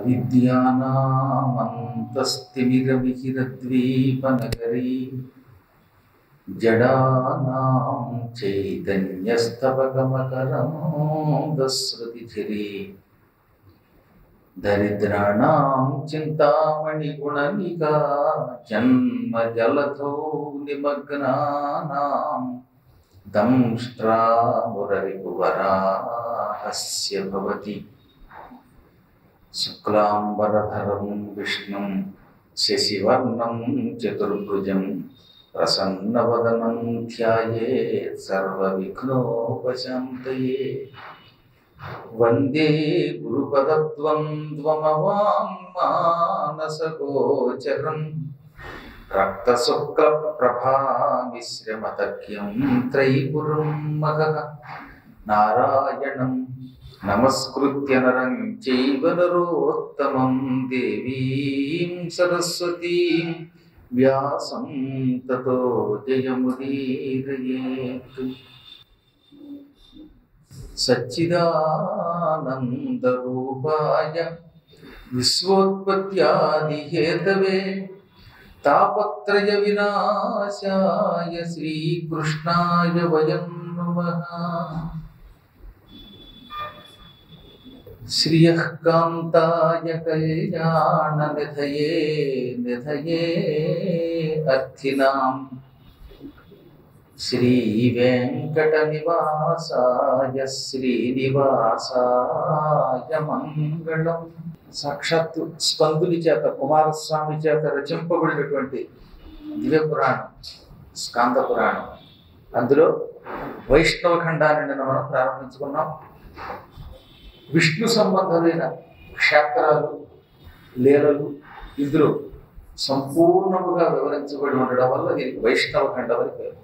అవిద్యానామంతస్తిమిరమిహిరద్వీపనగరీ జడానాం చైతన్యస్తవకమకరందశ్రుతిఝరీ దరిద్రాణాం చింతామణిగుణనికా జన్మజలధో నిమగ్నానాం దంష్ట్రామురరిపువరాహస్య భవతి శుక్లాంబరధరం విష్ణుం శశివర్ణం చతుర్భుజం ప్రసన్నవదనం ధ్యాయేత్ సర్వవిఘ్నోపశాంతయే వందే గురుపదద్వంద్వమవాంమానసగోచరం రక్తశుక్లప్రభామిశ్రమతక్యం త్రైపురం మగః నారాయణం నమస్కృత్య నరం చైవ నరోత్తమం దేవీం సరస్వతీం వ్యాసం తతో జయముదీరయేత్ సచ్చిదానందరూపాయ విశ్వోత్పత్యాదిహేతవే తాపత్రయ వినాశాయ శ్రీకృష్ణాయ వయం నమః శ్రియః కాంతాయ కళ్యాణ నిధయే నిధయే అర్థినాం శ్రీ వెంకట నివాసాయ శ్రీనివాసాయ మంగళం సాక్షాత్తు స్కందుని చేత కుమారస్వామి చేత రచింపబడినటువంటి దివ్య పురాణం స్కాంద పురాణం అందులో వైష్ణవ ఖండాన్ని నిన్న మనం ప్రారంభించుకున్నాం విష్ణు సంబంధమైన క్షేత్రాలు లీలలు ఇందులో సంపూర్ణముగా వివరించబడి ఉండడం వల్ల దీనికి వైష్ణవ ఖండం అని పేరు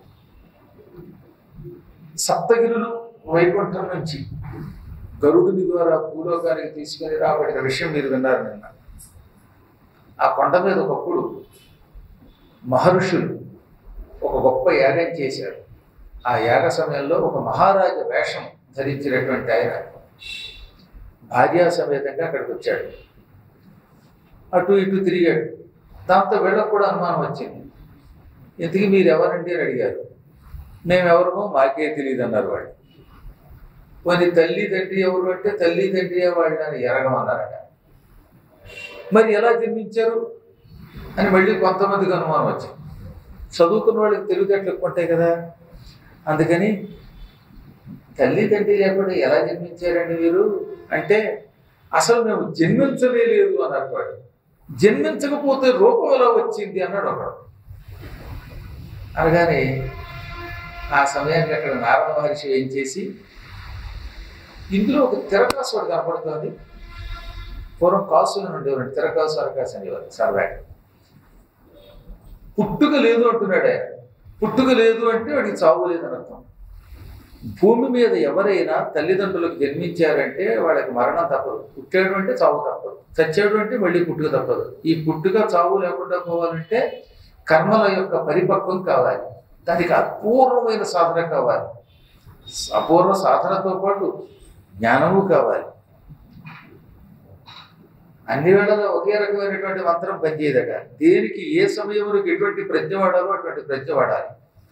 సప్తగిరులు వైకుంఠం నుంచి గరుడుని ద్వారా భూలోకానికి తీసుకొని రాబడిన విషయం మీరు విన్నారు నిన్న ఆ కొండ మీద ఒకప్పుడు మహర్షులు ఒక గొప్ప యాగం చేశారు ఆ యాగ సమయంలో ఒక మహారాజ వేషం ధరించినటువంటి ఆయన భార్యా సమేతంగా అక్కడికి వచ్చాడు అటు ఇటు తిరిగాడు దాంతో వీళ్ళకు కూడా అనుమానం వచ్చింది ఇంతకీ మీరు ఎవరండి అని అడిగారు మేమెవరమో మాకే తెలియదు అన్నారు వాళ్ళు మరి తల్లి తండ్రి ఎవరు అంటే తల్లి తండ్రి వాళ్ళు అని ఎరగమన్నారట మరి ఎలా జన్మించారు అని మళ్ళీ కొంతమందికి అనుమానం వచ్చింది చదువుకున్న వాళ్ళకి తెలివితేటలు ఎక్కువ ఉంటాయి కదా అందుకని తల్లి తండ్రి లేకుండా ఎలా జన్మించారండి మీరు అంటే అసలు మేము జన్మించలే లేదు అన్నారు వాడు జన్మించకపోతే రూపం ఎలా వచ్చింది అన్నాడు ఒకడు అనగానే ఆ సమయానికి అక్కడ నారద మహర్షి ఏం చేసి ఇందులో ఒక తిరకాసు ఒకటి కనపడుతుంది పూర్వం కాసులు ఉండేవారు తిరకాసు అరకాసు అనేవారు సరదాగా పుట్టుక లేదు అంటున్నాడు ఆయన పుట్టుక లేదు అంటే వాడికి చావు లేదని అర్థం భూమి మీద ఎవరైనా తల్లిదండ్రులకు జన్మించారంటే వాళ్ళకి మరణం తప్పదు పుట్టాడు అంటే చావు తప్పదు చచ్చాడు అంటే మళ్ళీ పుట్టుక తప్పదు ఈ పుట్టుక చావు లేకుండా పోవాలంటే కర్మల యొక్క పరిపక్వం కావాలి దానికి అపూర్వమైన సాధన కావాలి అపూర్వ సాధనతో పాటు జ్ఞానము కావాలి అన్ని వేళలో ఒకే రకమైనటువంటి మంత్రం పనిచేయదట దేనికి ఏ సమయంలో ఎటువంటి ప్రజ్ఞ వాడాలో అటువంటి ప్రజ్ఞ వాడాలి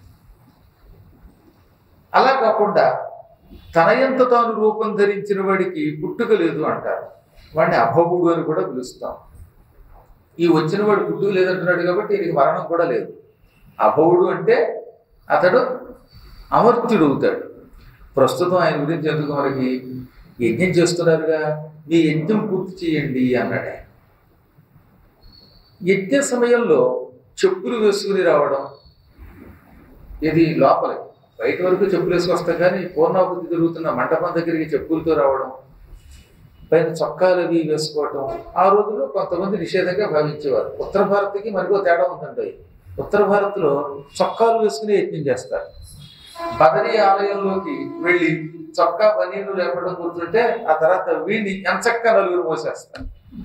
అలా కాకుండా తన ఎంత తాను రూపం ధరించిన వాడికి పుట్టుక లేదు అంటారు వాడిని అభవుడు అని కూడా పిలుస్తాం ఈ వచ్చిన వాడు పుట్టుక లేదంటున్నాడు కాబట్టి ఈయనకి మరణం కూడా లేదు అభవుడు అంటే అతడు అమర్త్యుడు అవుతాడు ప్రస్తుతం ఆయన గురించి ఎందుకు మనకి యజ్ఞం చేస్తున్నారుగా మీ యజ్ఞం పూర్తి చేయండి అన్నాడు ఆయన యజ్ఞ సమయంలో చెప్పులు వేసుకుని రావడం ఇది లోపలికి బయట వరకు చెప్పులు వేసుకొస్తాం కానీ పూర్ణాబుద్ధి జరుగుతున్న మండపం దగ్గరికి చెప్పులతో రావడం పైన చొక్కాలు అవి వేసుకోవటం ఆ రోజుల్లో కొంతమంది నిషేధంగా భావించేవారు ఉత్తర భారత్కి మరికో తేడా ఉందండి ఉత్తర భారత్లో చొక్కాలు వేసుకుని యజ్ఞం చేస్తారు బదరీ ఆలయంలోకి వెళ్ళి చొక్కా బనీలు లేకుండా కూర్చుంటే ఆ తర్వాత వీడిని ఎంచక్క నలుగురు మోసేస్తారు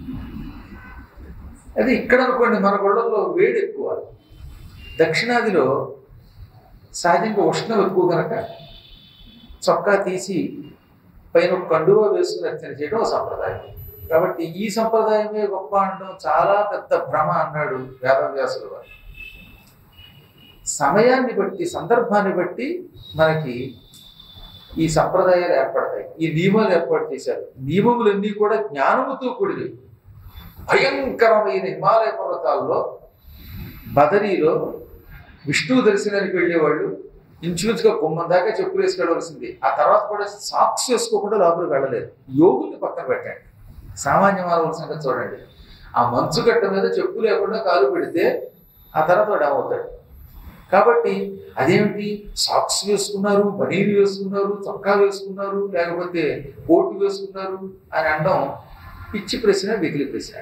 అది ఇక్కడ అనుకోండి మన గొడవల్లో వేడి ఎక్కువ దక్షిణాదిలో సహజంగా ఉష్ణం ఎక్కువ కనుక చొక్కా తీసి పైన ఒక కండువా వేసుకుని అర్చన చేయడం ఒక సంప్రదాయం కాబట్టి ఈ సంప్రదాయమే గొప్ప అనడం చాలా పెద్ద భ్రమ అన్నాడు వేదవ్యాసుల వారు సమయాన్ని బట్టి సందర్భాన్ని బట్టి మనకి ఈ సంప్రదాయాలు ఏర్పడతాయి ఈ నియమాలు ఏర్పాటు చేశారు నియమములన్నీ కూడా జ్ఞానముతో కూడినవి భయంకరమైన హిమాలయ పర్వతాల్లో బదరీలో విష్ణువు దర్శనానికి వెళ్ళేవాళ్ళు ఇంచుమించుగా గుమ్మం దాకా చెప్పులు వేసుకెళ్ళవలసింది ఆ తర్వాత కూడా సాక్స్ వేసుకోకుండా లోపలికి వెళ్ళలేదు యోగుల్ని పక్కన పెట్టండి సామాన్య మానవుల సంగతి చూడండి ఆ మంచు గట్ట మీద చెప్పు లేకుండా కాలు పెడితే ఆ తర్వాత వాడు ఏమవుతాడు కాబట్టి అదేమిటి సాక్స్ వేసుకున్నారు బనీలు వేసుకున్నారు చొక్కా వేసుకున్నారు లేకపోతే కోటు వేసుకున్నారు అని అనడం పిచ్చి ప్రశ్న వెకిలి ప్రశ్న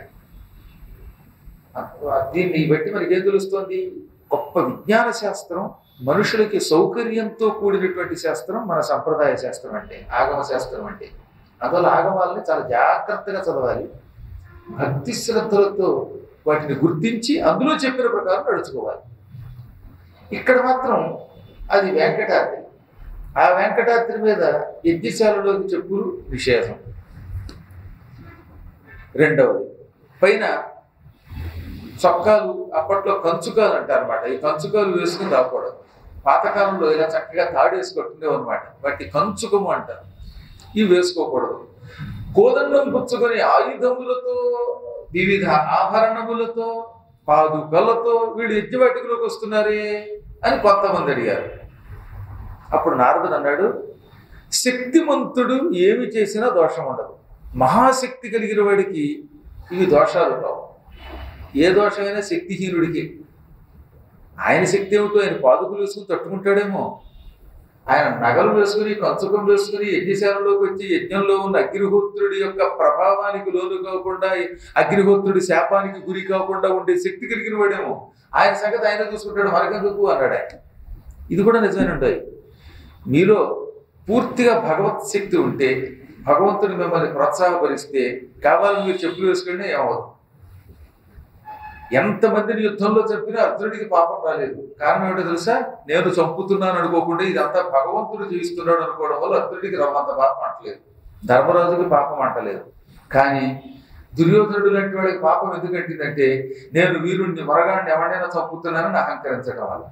దీన్ని బట్టి మనకి ఏం తెలుస్తోంది గొప్ప విజ్ఞాన శాస్త్రం మనుషులకి సౌకర్యంతో కూడినటువంటి శాస్త్రం మన సంప్రదాయ శాస్త్రం అంటే ఆగమ శాస్త్రం అంటే అందువల్ల ఆగమాలని చాలా జాగ్రత్తగా చదవాలి భక్తి శ్రద్ధలతో వాటిని గుర్తించి అందులో చెప్పిన ప్రకారం నడుచుకోవాలి ఇక్కడ మాత్రం అది వెంకటాద్రి ఆ వెంకటాద్రి మీద యజ్ఞశాలలోకి చెప్పులు నిషేధం రెండవది పైన చొక్కాలు అప్పట్లో కంచుకాలు అంటారు అనమాట ఈ కంచుకాలు వేసుకుని రాకూడదు పాతకాలంలో ఇలా చక్కగా తాడు వేసి కట్టుకునేవి అనమాట వాటి కంచుకము అంటారు ఇవి వేసుకోకూడదు కోదండం పుచ్చుకొని ఆయుధములతో వివిధ ఆభరణములతో పాదుకలతో వీళ్ళు యజ్ఞవాటికలోకి వస్తున్నారే అని కొంతమంది అడిగారు అప్పుడు నారదుడు అన్నాడు శక్తిమంతుడు ఏమి చేసినా దోషం ఉండదు మహాశక్తి కలిగిన వాడికి ఇవి దోషాలు కావు ఏ దోషమైనా శక్తిహీనుడికి ఆయన శక్తి ఏమిటో ఆయన పాదుకులు వేసుకుని తట్టుకుంటాడేమో ఆయన నగలు వేసుకుని కంచుకం వేసుకుని యజ్ఞశాలలోకి వచ్చి యజ్ఞంలో ఉన్న అగ్నిహోత్రుడి యొక్క ప్రభావానికి లోను కాకుండా అగ్నిహోత్రుడి శాపానికి గురి కాకుండా ఉండే శక్తి కలిగిన వాడేమో ఆయన సంగతి ఆయన చూసుకుంటాడు మనకెందుకు అన్నాడు ఆయన ఇది కూడా నిజమైన ఉంటాయి మీలో పూర్తిగా భగవత్ శక్తి ఉంటే భగవంతుడు మిమ్మల్ని ప్రోత్సాహపరిస్తే కావాలని మీరు చెప్పులు వేసుకుంటే ఏమవుతుంది ఎంతమందిని యుద్ధంలో చంపినా అర్జునుడికి పాపం రాలేదు కారణం ఏంటో తెలుసా నేను చంపుతున్నాను అనుకోకుండా ఇదంతా భగవంతుడు జీవిస్తున్నాడు అనుకోవడం వల్ల అర్జునుడికి రమ్మంత పాపం అంటలేదు ధర్మరాజుకి పాపం అంటలేదు కానీ దుర్యోధనుడు లాంటి వాడికి పాపం ఎందుకంటుందంటే నేను వీరుణ్ణి మరగాన్ని ఎవరైనా చంపుతున్నానని అహంకరించడం వల్ల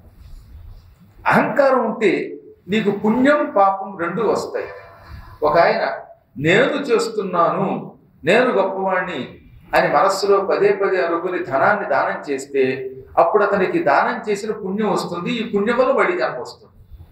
అహంకారం ఉంటే నీకు పుణ్యం పాపం రెండు వస్తాయి ఒక ఆయన నేను చేస్తున్నాను నేను గొప్పవాణ్ణి అని మనస్సులో పదే పదే అనుకుని ధనాన్ని దానం చేస్తే అప్పుడు అతనికి దానం చేసిన పుణ్యం వస్తుంది ఈ పుణ్యం వల్ల మళ్ళీ జన్మ వస్తుంది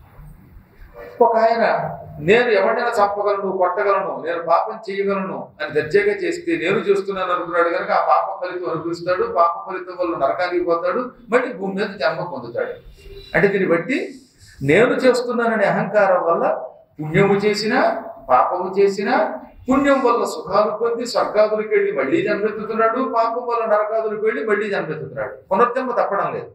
ఒక ఆయన నేను ఎవరినైనా చంపగలను కొట్టగలను నేను పాపం చేయగలను అని దర్జాగా చేస్తే నేను చేస్తున్నాను అనుకున్నాడు కనుక ఆ పాప ఫలితం అనుభవిస్తాడు పాప ఫలితం వల్ల నరకానికి పోతాడు మళ్ళీ భూమి మీద జన్మ పొందుతాడు అంటే దీన్ని బట్టి నేను చేస్తున్నాననే అహంకారం వల్ల పుణ్యము చేసినా పాపము చేసినా పుణ్యం వల్ల సుఖాలు పొంది స్వర్గాదులకు వెళ్ళి మళ్ళీ జన్మెత్తుతున్నాడు పాపం వల్ల నరకాదులకు వెళ్ళి మళ్ళీ జన్మెత్తుతున్నాడు పునర్జన్మ తప్పడం లేదు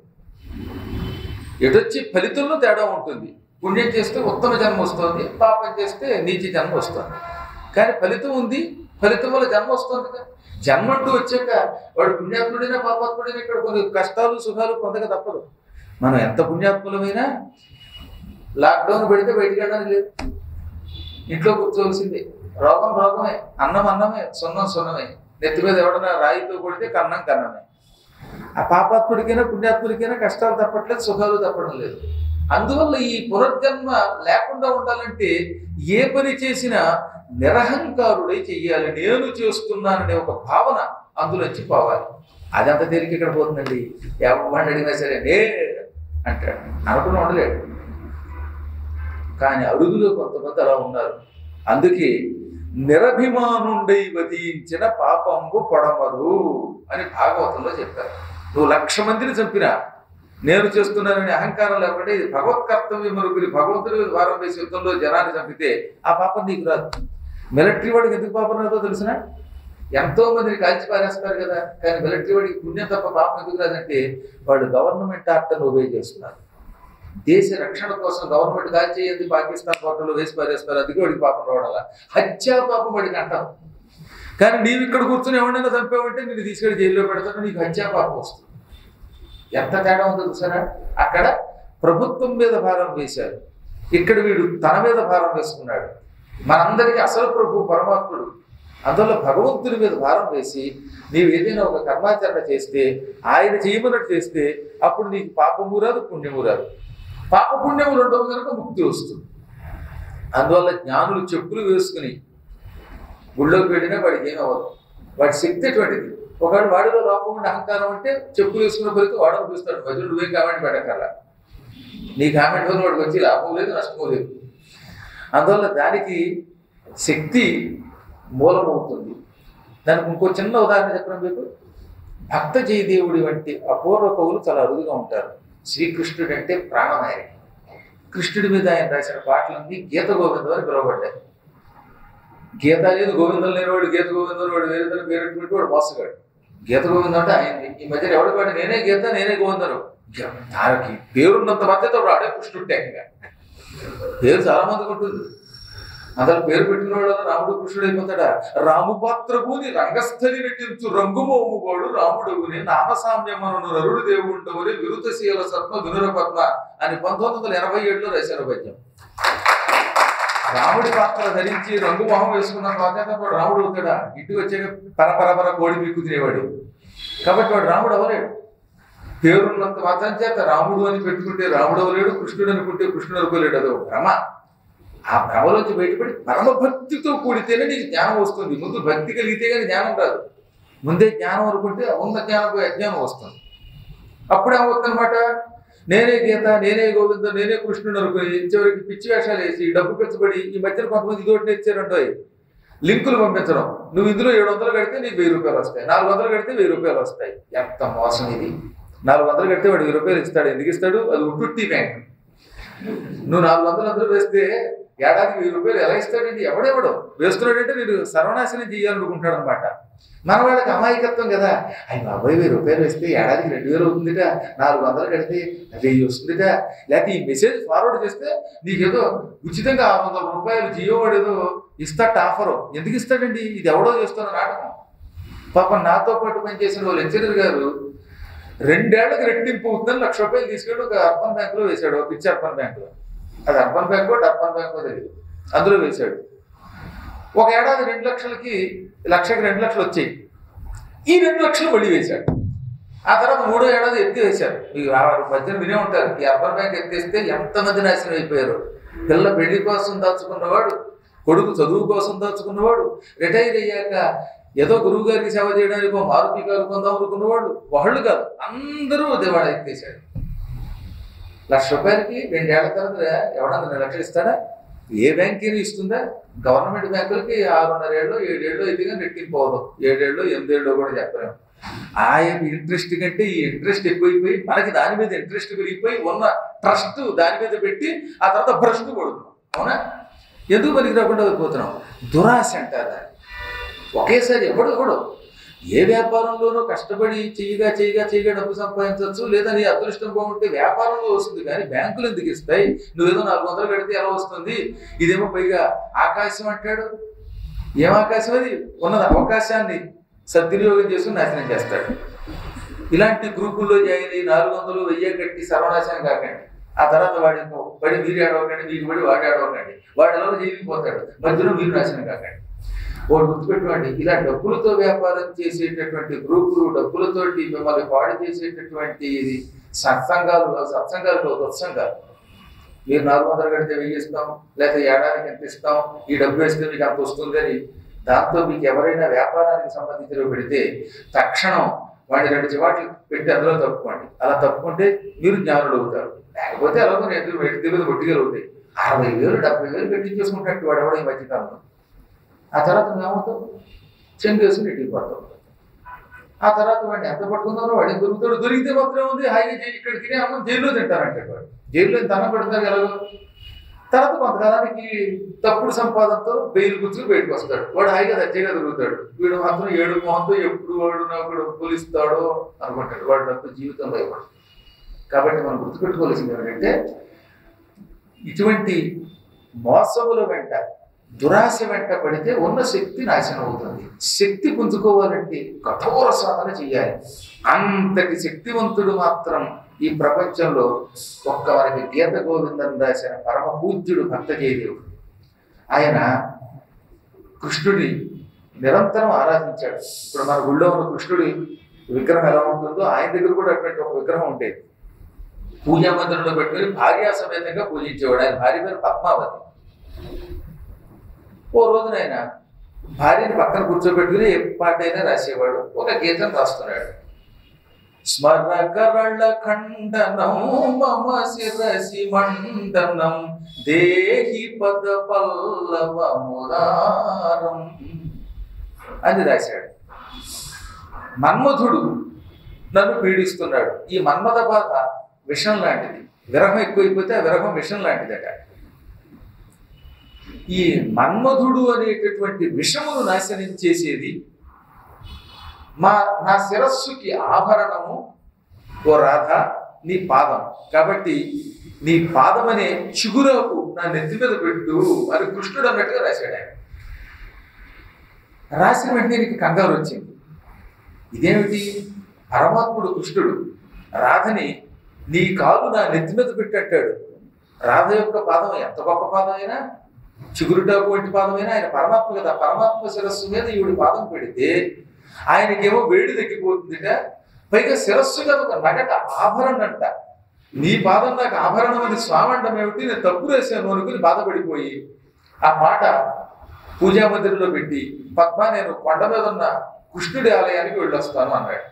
ఎటొచ్చి ఫలితంలో తేడా ఉంటుంది పుణ్యం చేస్తే ఉత్తమ జన్మ వస్తుంది పాపం చేస్తే నీచి జన్మ వస్తుంది కానీ ఫలితం ఉంది ఫలితం వల్ల జన్మ వస్తుంది కదా జన్మ అంటూ వచ్చాక వాడు పుణ్యాత్ముడైనా పాపాత్ముడైనా ఇక్కడ కొన్ని కష్టాలు సుఖాలు పొందక తప్పదు మనం ఎంత పుణ్యాత్ములమైనా లాక్డౌన్ పెడితే బయటికి వెళ్ళడానికి లేదు ఇంట్లో కూర్చోవలసిందే రోగం రోగమే అన్నం అన్నమే సున్నం సున్నమే నెత్తి మీద ఎవడన్నా రాయితో కొడితే కన్నం కన్నమే ఆ పాపాత్ముడికైనా పుణ్యాత్ముడికైనా కష్టాలు తప్పట్లేదు సుఖాలు తప్పడం లేదు అందువల్ల ఈ పునర్జన్మ లేకుండా ఉండాలంటే ఏ పని చేసినా నిరహంకారుడై చెయ్యాలి నేను చేస్తున్నాననే ఒక భావన అందులోంచి పోవాలి అదంత తేలిక ఇక్కడ పోతుందండి ఎవరిని అడిగినా సరే నే అంటాడు అనుకుని ఉండలేడు కానీ అడుగులో కొంతమంది అలా ఉన్నారు అందుకే నిరభిమానుండై వధించిన పాపంబు పొడమరు అని భాగవతంలో చెప్పారు నువ్వు లక్ష మందిని చంపినా నేను చేస్తున్నానని అహంకారం లేకుండా ఇది భగవత్ కర్తవ్యం మరుగురి భగవంతుడి వారం వేసి యుద్ధంలో జనాన్ని చంపితే ఆ పాపం నీకు రాదు మిలిటరీ వాడికి ఎందుకు పాపం రాదో తెలిసిన ఎంతో మందిని కాల్చి పారేస్తారు కదా కానీ మిలిటరీ వాడికి పుణ్యం తప్ప పాపం ఎందుకు రాదంటే వాడు గవర్నమెంట్ ఆర్టర్ని ఉపయోగ చేస్తున్నారు దేశ రక్షణ కోసం గవర్నమెంట్ కాల్చేయండి పాకిస్తాన్ కోటలో వేసి పారేస్తారు అందుకే వాడికి పాపం రావడం హత్యా పాపం వాడికి అంటాం కానీ నీవు ఇక్కడ కూర్చొని ఎవరైనా చంపావంటే నేను తీసుకెళ్లి జైల్లో పెడతాను నీకు హత్యా పాపం వస్తుంది ఎంత తేడా ఉందో చూసారా అక్కడ ప్రభుత్వం మీద భారం వేశారు ఇక్కడ వీడు తన మీద భారం వేసుకున్నాడు మనందరికీ అసలు ప్రభు పరమాత్ముడు అందువల్ల భగవంతుని మీద భారం వేసి నీవు ఏదైనా ఒక కర్మాచరణ చేస్తే ఆయన చేయమన్నట్టు చేస్తే అప్పుడు నీకు పాపము రాదు పుణ్యము రాదు పాప పుణ్యములు ఉండవు కనుక ముక్తి వస్తుంది అందువల్ల జ్ఞానులు చెప్పులు వేసుకుని గుళ్ళోకి వెళ్ళినా వాడికి ఏమవ్వదు వాడి శక్తి అటువంటిది ఒకవేళ వాడిలో లోపం ఉండి అహంకారం అంటే చెప్పులు వేసుకున్న ఫలితం వాడని చూస్తాడు మధ్యలో నువ్వేం కామెంట్ పెట్టక్కర్లా నీ కామెంట్ వల్ల వాడికి వచ్చి లాభం లేదు నష్టం లేదు అందువల్ల దానికి శక్తి మూలమవుతుంది దానికి ఇంకో చిన్న ఉదాహరణ చెప్పడం మీకు భక్త జయదేవుడి వంటి అపూర్వ కవులు చాలా అరుదుగా ఉంటారు శ్రీకృష్ణుడు అంటే ప్రాణమాయ కృష్ణుడి మీద ఆయన రాసిన పాటలన్నీ గీత గోవిందం అని పిలువబడ్డాయి గీత లేదు గోవిందం లేనివాడు గీత గోవిందం వాడు వేరే తన పేరెట్టుకుంటే వాడు మోసగాడు గీత గోవిందం అంటే ఆయనది ఈ మధ్యన ఎవడు వాడు నేనే గీత నేనే గోవిందను దానికి పేరున్నంత మధ్యతో వాడే కృష్ణుడే పేరు చాలా మందికి ఉంటుంది అతను పేరు పెట్టినవాడు రాముడు కృష్ణుడు అయిపోతాడా రాము పాత్రకుని రంగస్థలి నటించు రంగుమోముగోడు రాముడుగుని నామసామ్యమను నరుడు దేవుండవుని విరుతశీల సత్మ వినుర పద్మ అని పంతొమ్మిది వందల ఎనభై ఏడులో రాశారు పద్యం రాముడి పాత్ర ధరించి రంగు మొహం వేసుకున్న తర్వాత వాడు రాముడు అవుతాడా ఇంటికి వచ్చాక పరపరపర కోడి పీక్కు తినేవాడు కాబట్టి వాడు రాముడు అవ్వలేడు పేరున్నంత మాత్రం చేత రాముడు అని పెట్టుకుంటే రాముడు అవ్వలేడు కృష్ణుడు అనుకుంటే కృష్ణుడు అనుకోలేడు అదో భ్రమ ఆ భ్రమలోంచి బయటపడి పరమ భక్తితో కూడితేనే నీకు జ్ఞానం వస్తుంది ముందు భక్తి కలిగితే కానీ జ్ఞానం రాదు ముందే జ్ఞానం అనుకుంటే ఉన్న జ్ఞానం పోయి అజ్ఞానం వస్తుంది అప్పుడు ఏమవుతుందన్నమాట నేనే గీత నేనే గోవింద నేనే కృష్ణుడు అనుకుని చివరికి పిచ్చి వేషాలు వేసి డబ్బు పెంచబడి ఈ మధ్యన కొంతమంది ఇదోటి నేర్చారంటో లింకులు పంపించడం నువ్వు ఇందులో ఏడు వందలు కడితే నీకు వెయ్యి రూపాయలు వస్తాయి నాలుగు వందలు కడితే వెయ్యి రూపాయలు వస్తాయి ఎంత మోసం ఇది నాలుగు వందలు కడితే వాడు వెయ్యి రూపాయలు ఇస్తాడు ఎందుకు ఇస్తాడు అది ఉట్టుట్టి బ్యాంక్ నువ్వు నాలుగు వందలు అందరూ వేస్తే ఏడాదికి వెయ్యి రూపాయలు ఎలా ఇస్తాడండి ఎవడెవడు వేస్తున్నాడంటే మీరు సర్వనాశనం చేయాలనుకుంటాడు అనమాట మన వాళ్ళకి అమాయకత్వం కదా అయ్యి బాబాయ్ వెయ్యి రూపాయలు వేస్తే ఏడాదికి రెండు వేలు అవుతుందిట నాలుగు వందలు కడితే వెయ్యి వస్తుందిట లేకపోతే ఈ మెసేజ్ ఫార్వర్డ్ చేస్తే నీకేదో ఉచితంగా ఆరు వందల రూపాయలు జియో వాడు ఏదో ఇస్తాట ఆఫరు ఎందుకు ఇస్తాడండి ఇది ఎవడో చేస్తున్న నాటకం పాపం నాతో పాటు పనిచేసిన ఓ లెక్చరర్ గారు రెండేళ్లకు రెట్టింపు అవుతుందని లక్ష రూపాయలు తీసుకెళ్ళి ఒక అర్బన్ బ్యాంకులో వేశాడు ఒక పిచ్చి అర్బన్ బ్యాంకులో అది అర్బన్ బ్యాంకో అర్బన్ బ్యాంకో తెలియదు అందులో వేశాడు ఒక ఏడాది రెండు లక్షలకి లక్షకి రెండు లక్షలు వచ్చాయి ఈ రెండు లక్షలు మళ్ళీ వేశాడు ఆ తర్వాత మూడో ఏడాది ఎత్తి వేశారు మీకు ఆ మధ్యన వినే ఉంటారు ఈ అర్బన్ బ్యాంక్ ఎత్తేస్తే ఎంతమంది నాశనం అయిపోయారు పిల్ల పెళ్లి కోసం దాచుకున్నవాడు కొడుకు చదువు కోసం దాచుకున్నవాడు రిటైర్ అయ్యాక ఏదో గురువు గారికి సేవ చేయడానికి ఒక మారుతి కారు కొందాం అనుకున్నవాడు వాళ్ళు కాదు అందరూ దేవాడ ఎత్తేసాడు లక్ష రూపాయలకి రెండేళ్ల తర్వాత ఎవడన్నా రెండు లక్షలు ఇస్తాడా ఏ బ్యాంక్ అయినా ఇస్తుందా గవర్నమెంట్ బ్యాంకులకి ఆరున్నర ఏళ్ళు ఏడేళ్ళు అయితే కానీ రెట్టింపోవదు ఏడేళ్ళు ఎనిమిదేళ్ళు కూడా చెప్పలేము ఆయన ఇంట్రెస్ట్ కంటే ఈ ఇంట్రెస్ట్ ఎక్కువైపోయి మనకి దాని మీద ఇంట్రెస్ట్ పెరిగిపోయి ఉన్న ట్రస్ట్ దాని మీద పెట్టి ఆ తర్వాత భ్రష్టు కొడుతున్నాం అవునా ఎందుకు పనికి రాకుండా పోతున్నాం దురాశ అంటారు దాన్ని. ఒకేసారి ఎవడు ఎవడు ఏ వ్యాపారంలోనూ కష్టపడి చెయ్యిగా చెయ్యిగా చెయ్యిగా డబ్బు సంపాదించవచ్చు లేదా నీ అదృష్టం బాగుంటే వ్యాపారంలో వస్తుంది కానీ బ్యాంకులు ఎందుకు ఇస్తాయి నువ్వేదో నాలుగు వందలు కడితే ఎలా వస్తుంది ఇదేమో పైగా ఆకాశం అంటాడు ఏం ఆకాశం అది ఉన్నది అవకాశాన్ని సద్వినియోగం చేసుకుని నాశనం చేస్తాడు ఇలాంటి గ్రూపుల్లో జాయిన్ అయ్యి నాలుగు వందలు వెయ్యి కట్టి సర్వనాశనం కాకండి ఆ తర్వాత వాడి పడి మీరు ఆడవకండి మీకు పడి వాడి ఆడవకండి వాడు ఎలా జైలుకి పోతాడు మధ్యలో మీరు నాశనం కాకండి వాడు గుర్తుపెట్టుకోండి ఇలా డబ్బులతో వ్యాపారం చేసేటటువంటి గ్రూపులు డబ్బులతోటి మిమ్మల్ని పాడు చేసేటటువంటి ఇది సత్సంగాలు సత్సంగాలు సత్సంగాలు మీరు నాలుగు వందలు కడితే వెయ్యి ఇస్తాం లేకపోతే ఏడాదికి ఎంత ఇస్తాం ఈ డబ్బు వేస్తే మీకు అంత వస్తుంది అని దాంతో మీకు ఎవరైనా వ్యాపారానికి సంబంధించిన పెడితే తక్షణం వాడిని రెండు చివాట్లు పెట్టి అందులో తప్పుకోండి అలా తప్పుకుంటే మీరు జ్ఞానులు అవుతారు లేకపోతే అలాగో నేను వెంటి మీద కొట్టిగలుగుతాయి అరవై వేలు డెబ్బై వేలు పెట్టించేసుకుంటాడు వాడు ఎవడో ఈ మధ్యకాలంలో ఆ తర్వాత నువ్వు ఏమవుతావు చెంగేసుకుని ఇంటికి పోతావు ఆ తర్వాత వాడిని ఎంత పట్టుకుందారో వాడిని దొరుకుతాడు దొరికితే మాత్రం ఉంది హాయిగా జైలు ఇక్కడ తినే అన్నం జైల్లో తింటారంటే వాడు జైల్లో ఇంత అన్నం పెడతారు ఎలాగో తర్వాత కొంతకాలానికి తప్పుడు సంపాదనతో బెయిల్ కూర్చుని బయటకు వస్తాడు వాడు హాయిగా దర్జాగా దొరుకుతాడు వీడు మాత్రం ఏడు మొహంతో ఎప్పుడు వాడు నాకు డబ్బులు ఇస్తాడో అనుకుంటాడు వాడు డబ్బు జీవితంలో ఇవ్వడు కాబట్టి మనం గుర్తుపెట్టుకోవాల్సింది ఏంటంటే ఇటువంటి మోసముల వెంట దురాశ వెంట పడితే ఉన్న శక్తి నాశనం అవుతుంది శక్తి పుంజుకోవాలంటే కఠోర సాధన చేయాలి అంతటి శక్తివంతుడు మాత్రం ఈ ప్రపంచంలో ఒక్క మనకి గీత గోవిందం రాసిన పరమ పూజ్యుడు భక్త జయదేవుడు ఆయన కృష్ణుడి నిరంతరం ఆరాధించాడు ఇప్పుడు మన గుళ్ళో ఉన్న కృష్ణుడి విగ్రహం ఎలా ఉంటుందో ఆయన దగ్గర కూడా అటువంటి ఒక విగ్రహం ఉండేది పూజా మందిరంలో పెట్టుకుని భార్యా సమేతంగా పూజించేవాడు ఆయన భార్య పేరు పద్మావతి ఓ రోజున ఆయన భార్యని పక్కన కూర్చోబెట్టుకుని ఏ పాట అయినా రాసేవాడు ఒక గీతం రాస్తున్నాడు స్మరకరళ ఖండనం మమ శిరసి మండనం దేహి పద పల్లవ మురారం అని రాశాడు మన్మధుడు నన్ను పీడిస్తున్నాడు ఈ మన్మథ బాధ విషం లాంటిది విరహం ఎక్కువైపోతే ఆ విరహం విషం లాంటిదట ఈ మన్మధుడు అనేటటువంటి విషమును నాశనం చేసేది మా నా శిరస్సుకి ఆభరణము ఓ రాధ నీ పాదం కాబట్టి నీ పాదం అనే చిగురకు నా నెత్తి మీద పెట్టు అని కృష్ణుడు అన్నట్టుగా రాశాడు ఆయన రాసిన వెంటనే నీకు కంగారు వచ్చింది ఇదేమిటి పరమాత్ముడు కృష్ణుడు రాధని నీ కాలు నా నెత్తి మీద పెట్టట్టాడు రాధ యొక్క పాదం ఎంత గొప్ప పాదం అయినా చిగురుటాకు వంటి పాదమైనా ఆయన పరమాత్మ కదా పరమాత్మ శిరస్సు మీద ఈవిడి పాదం పెడితే ఆయనకేమో వేడి తగ్గిపోతుందిట పైగా శిరస్సు కదా ఒక నగట ఆభరణం అంట నీ పాదం నాకు ఆభరణం అని స్వామండం ఏమిటి నేను తప్పు వేసాను అనుకుని బాధపడిపోయి ఆ మాట పూజా మందిరంలో పెట్టి పద్మ నేను కొండ మీద ఉన్న కృష్ణుడి ఆలయానికి వెళ్ళొస్తాను అన్నాడు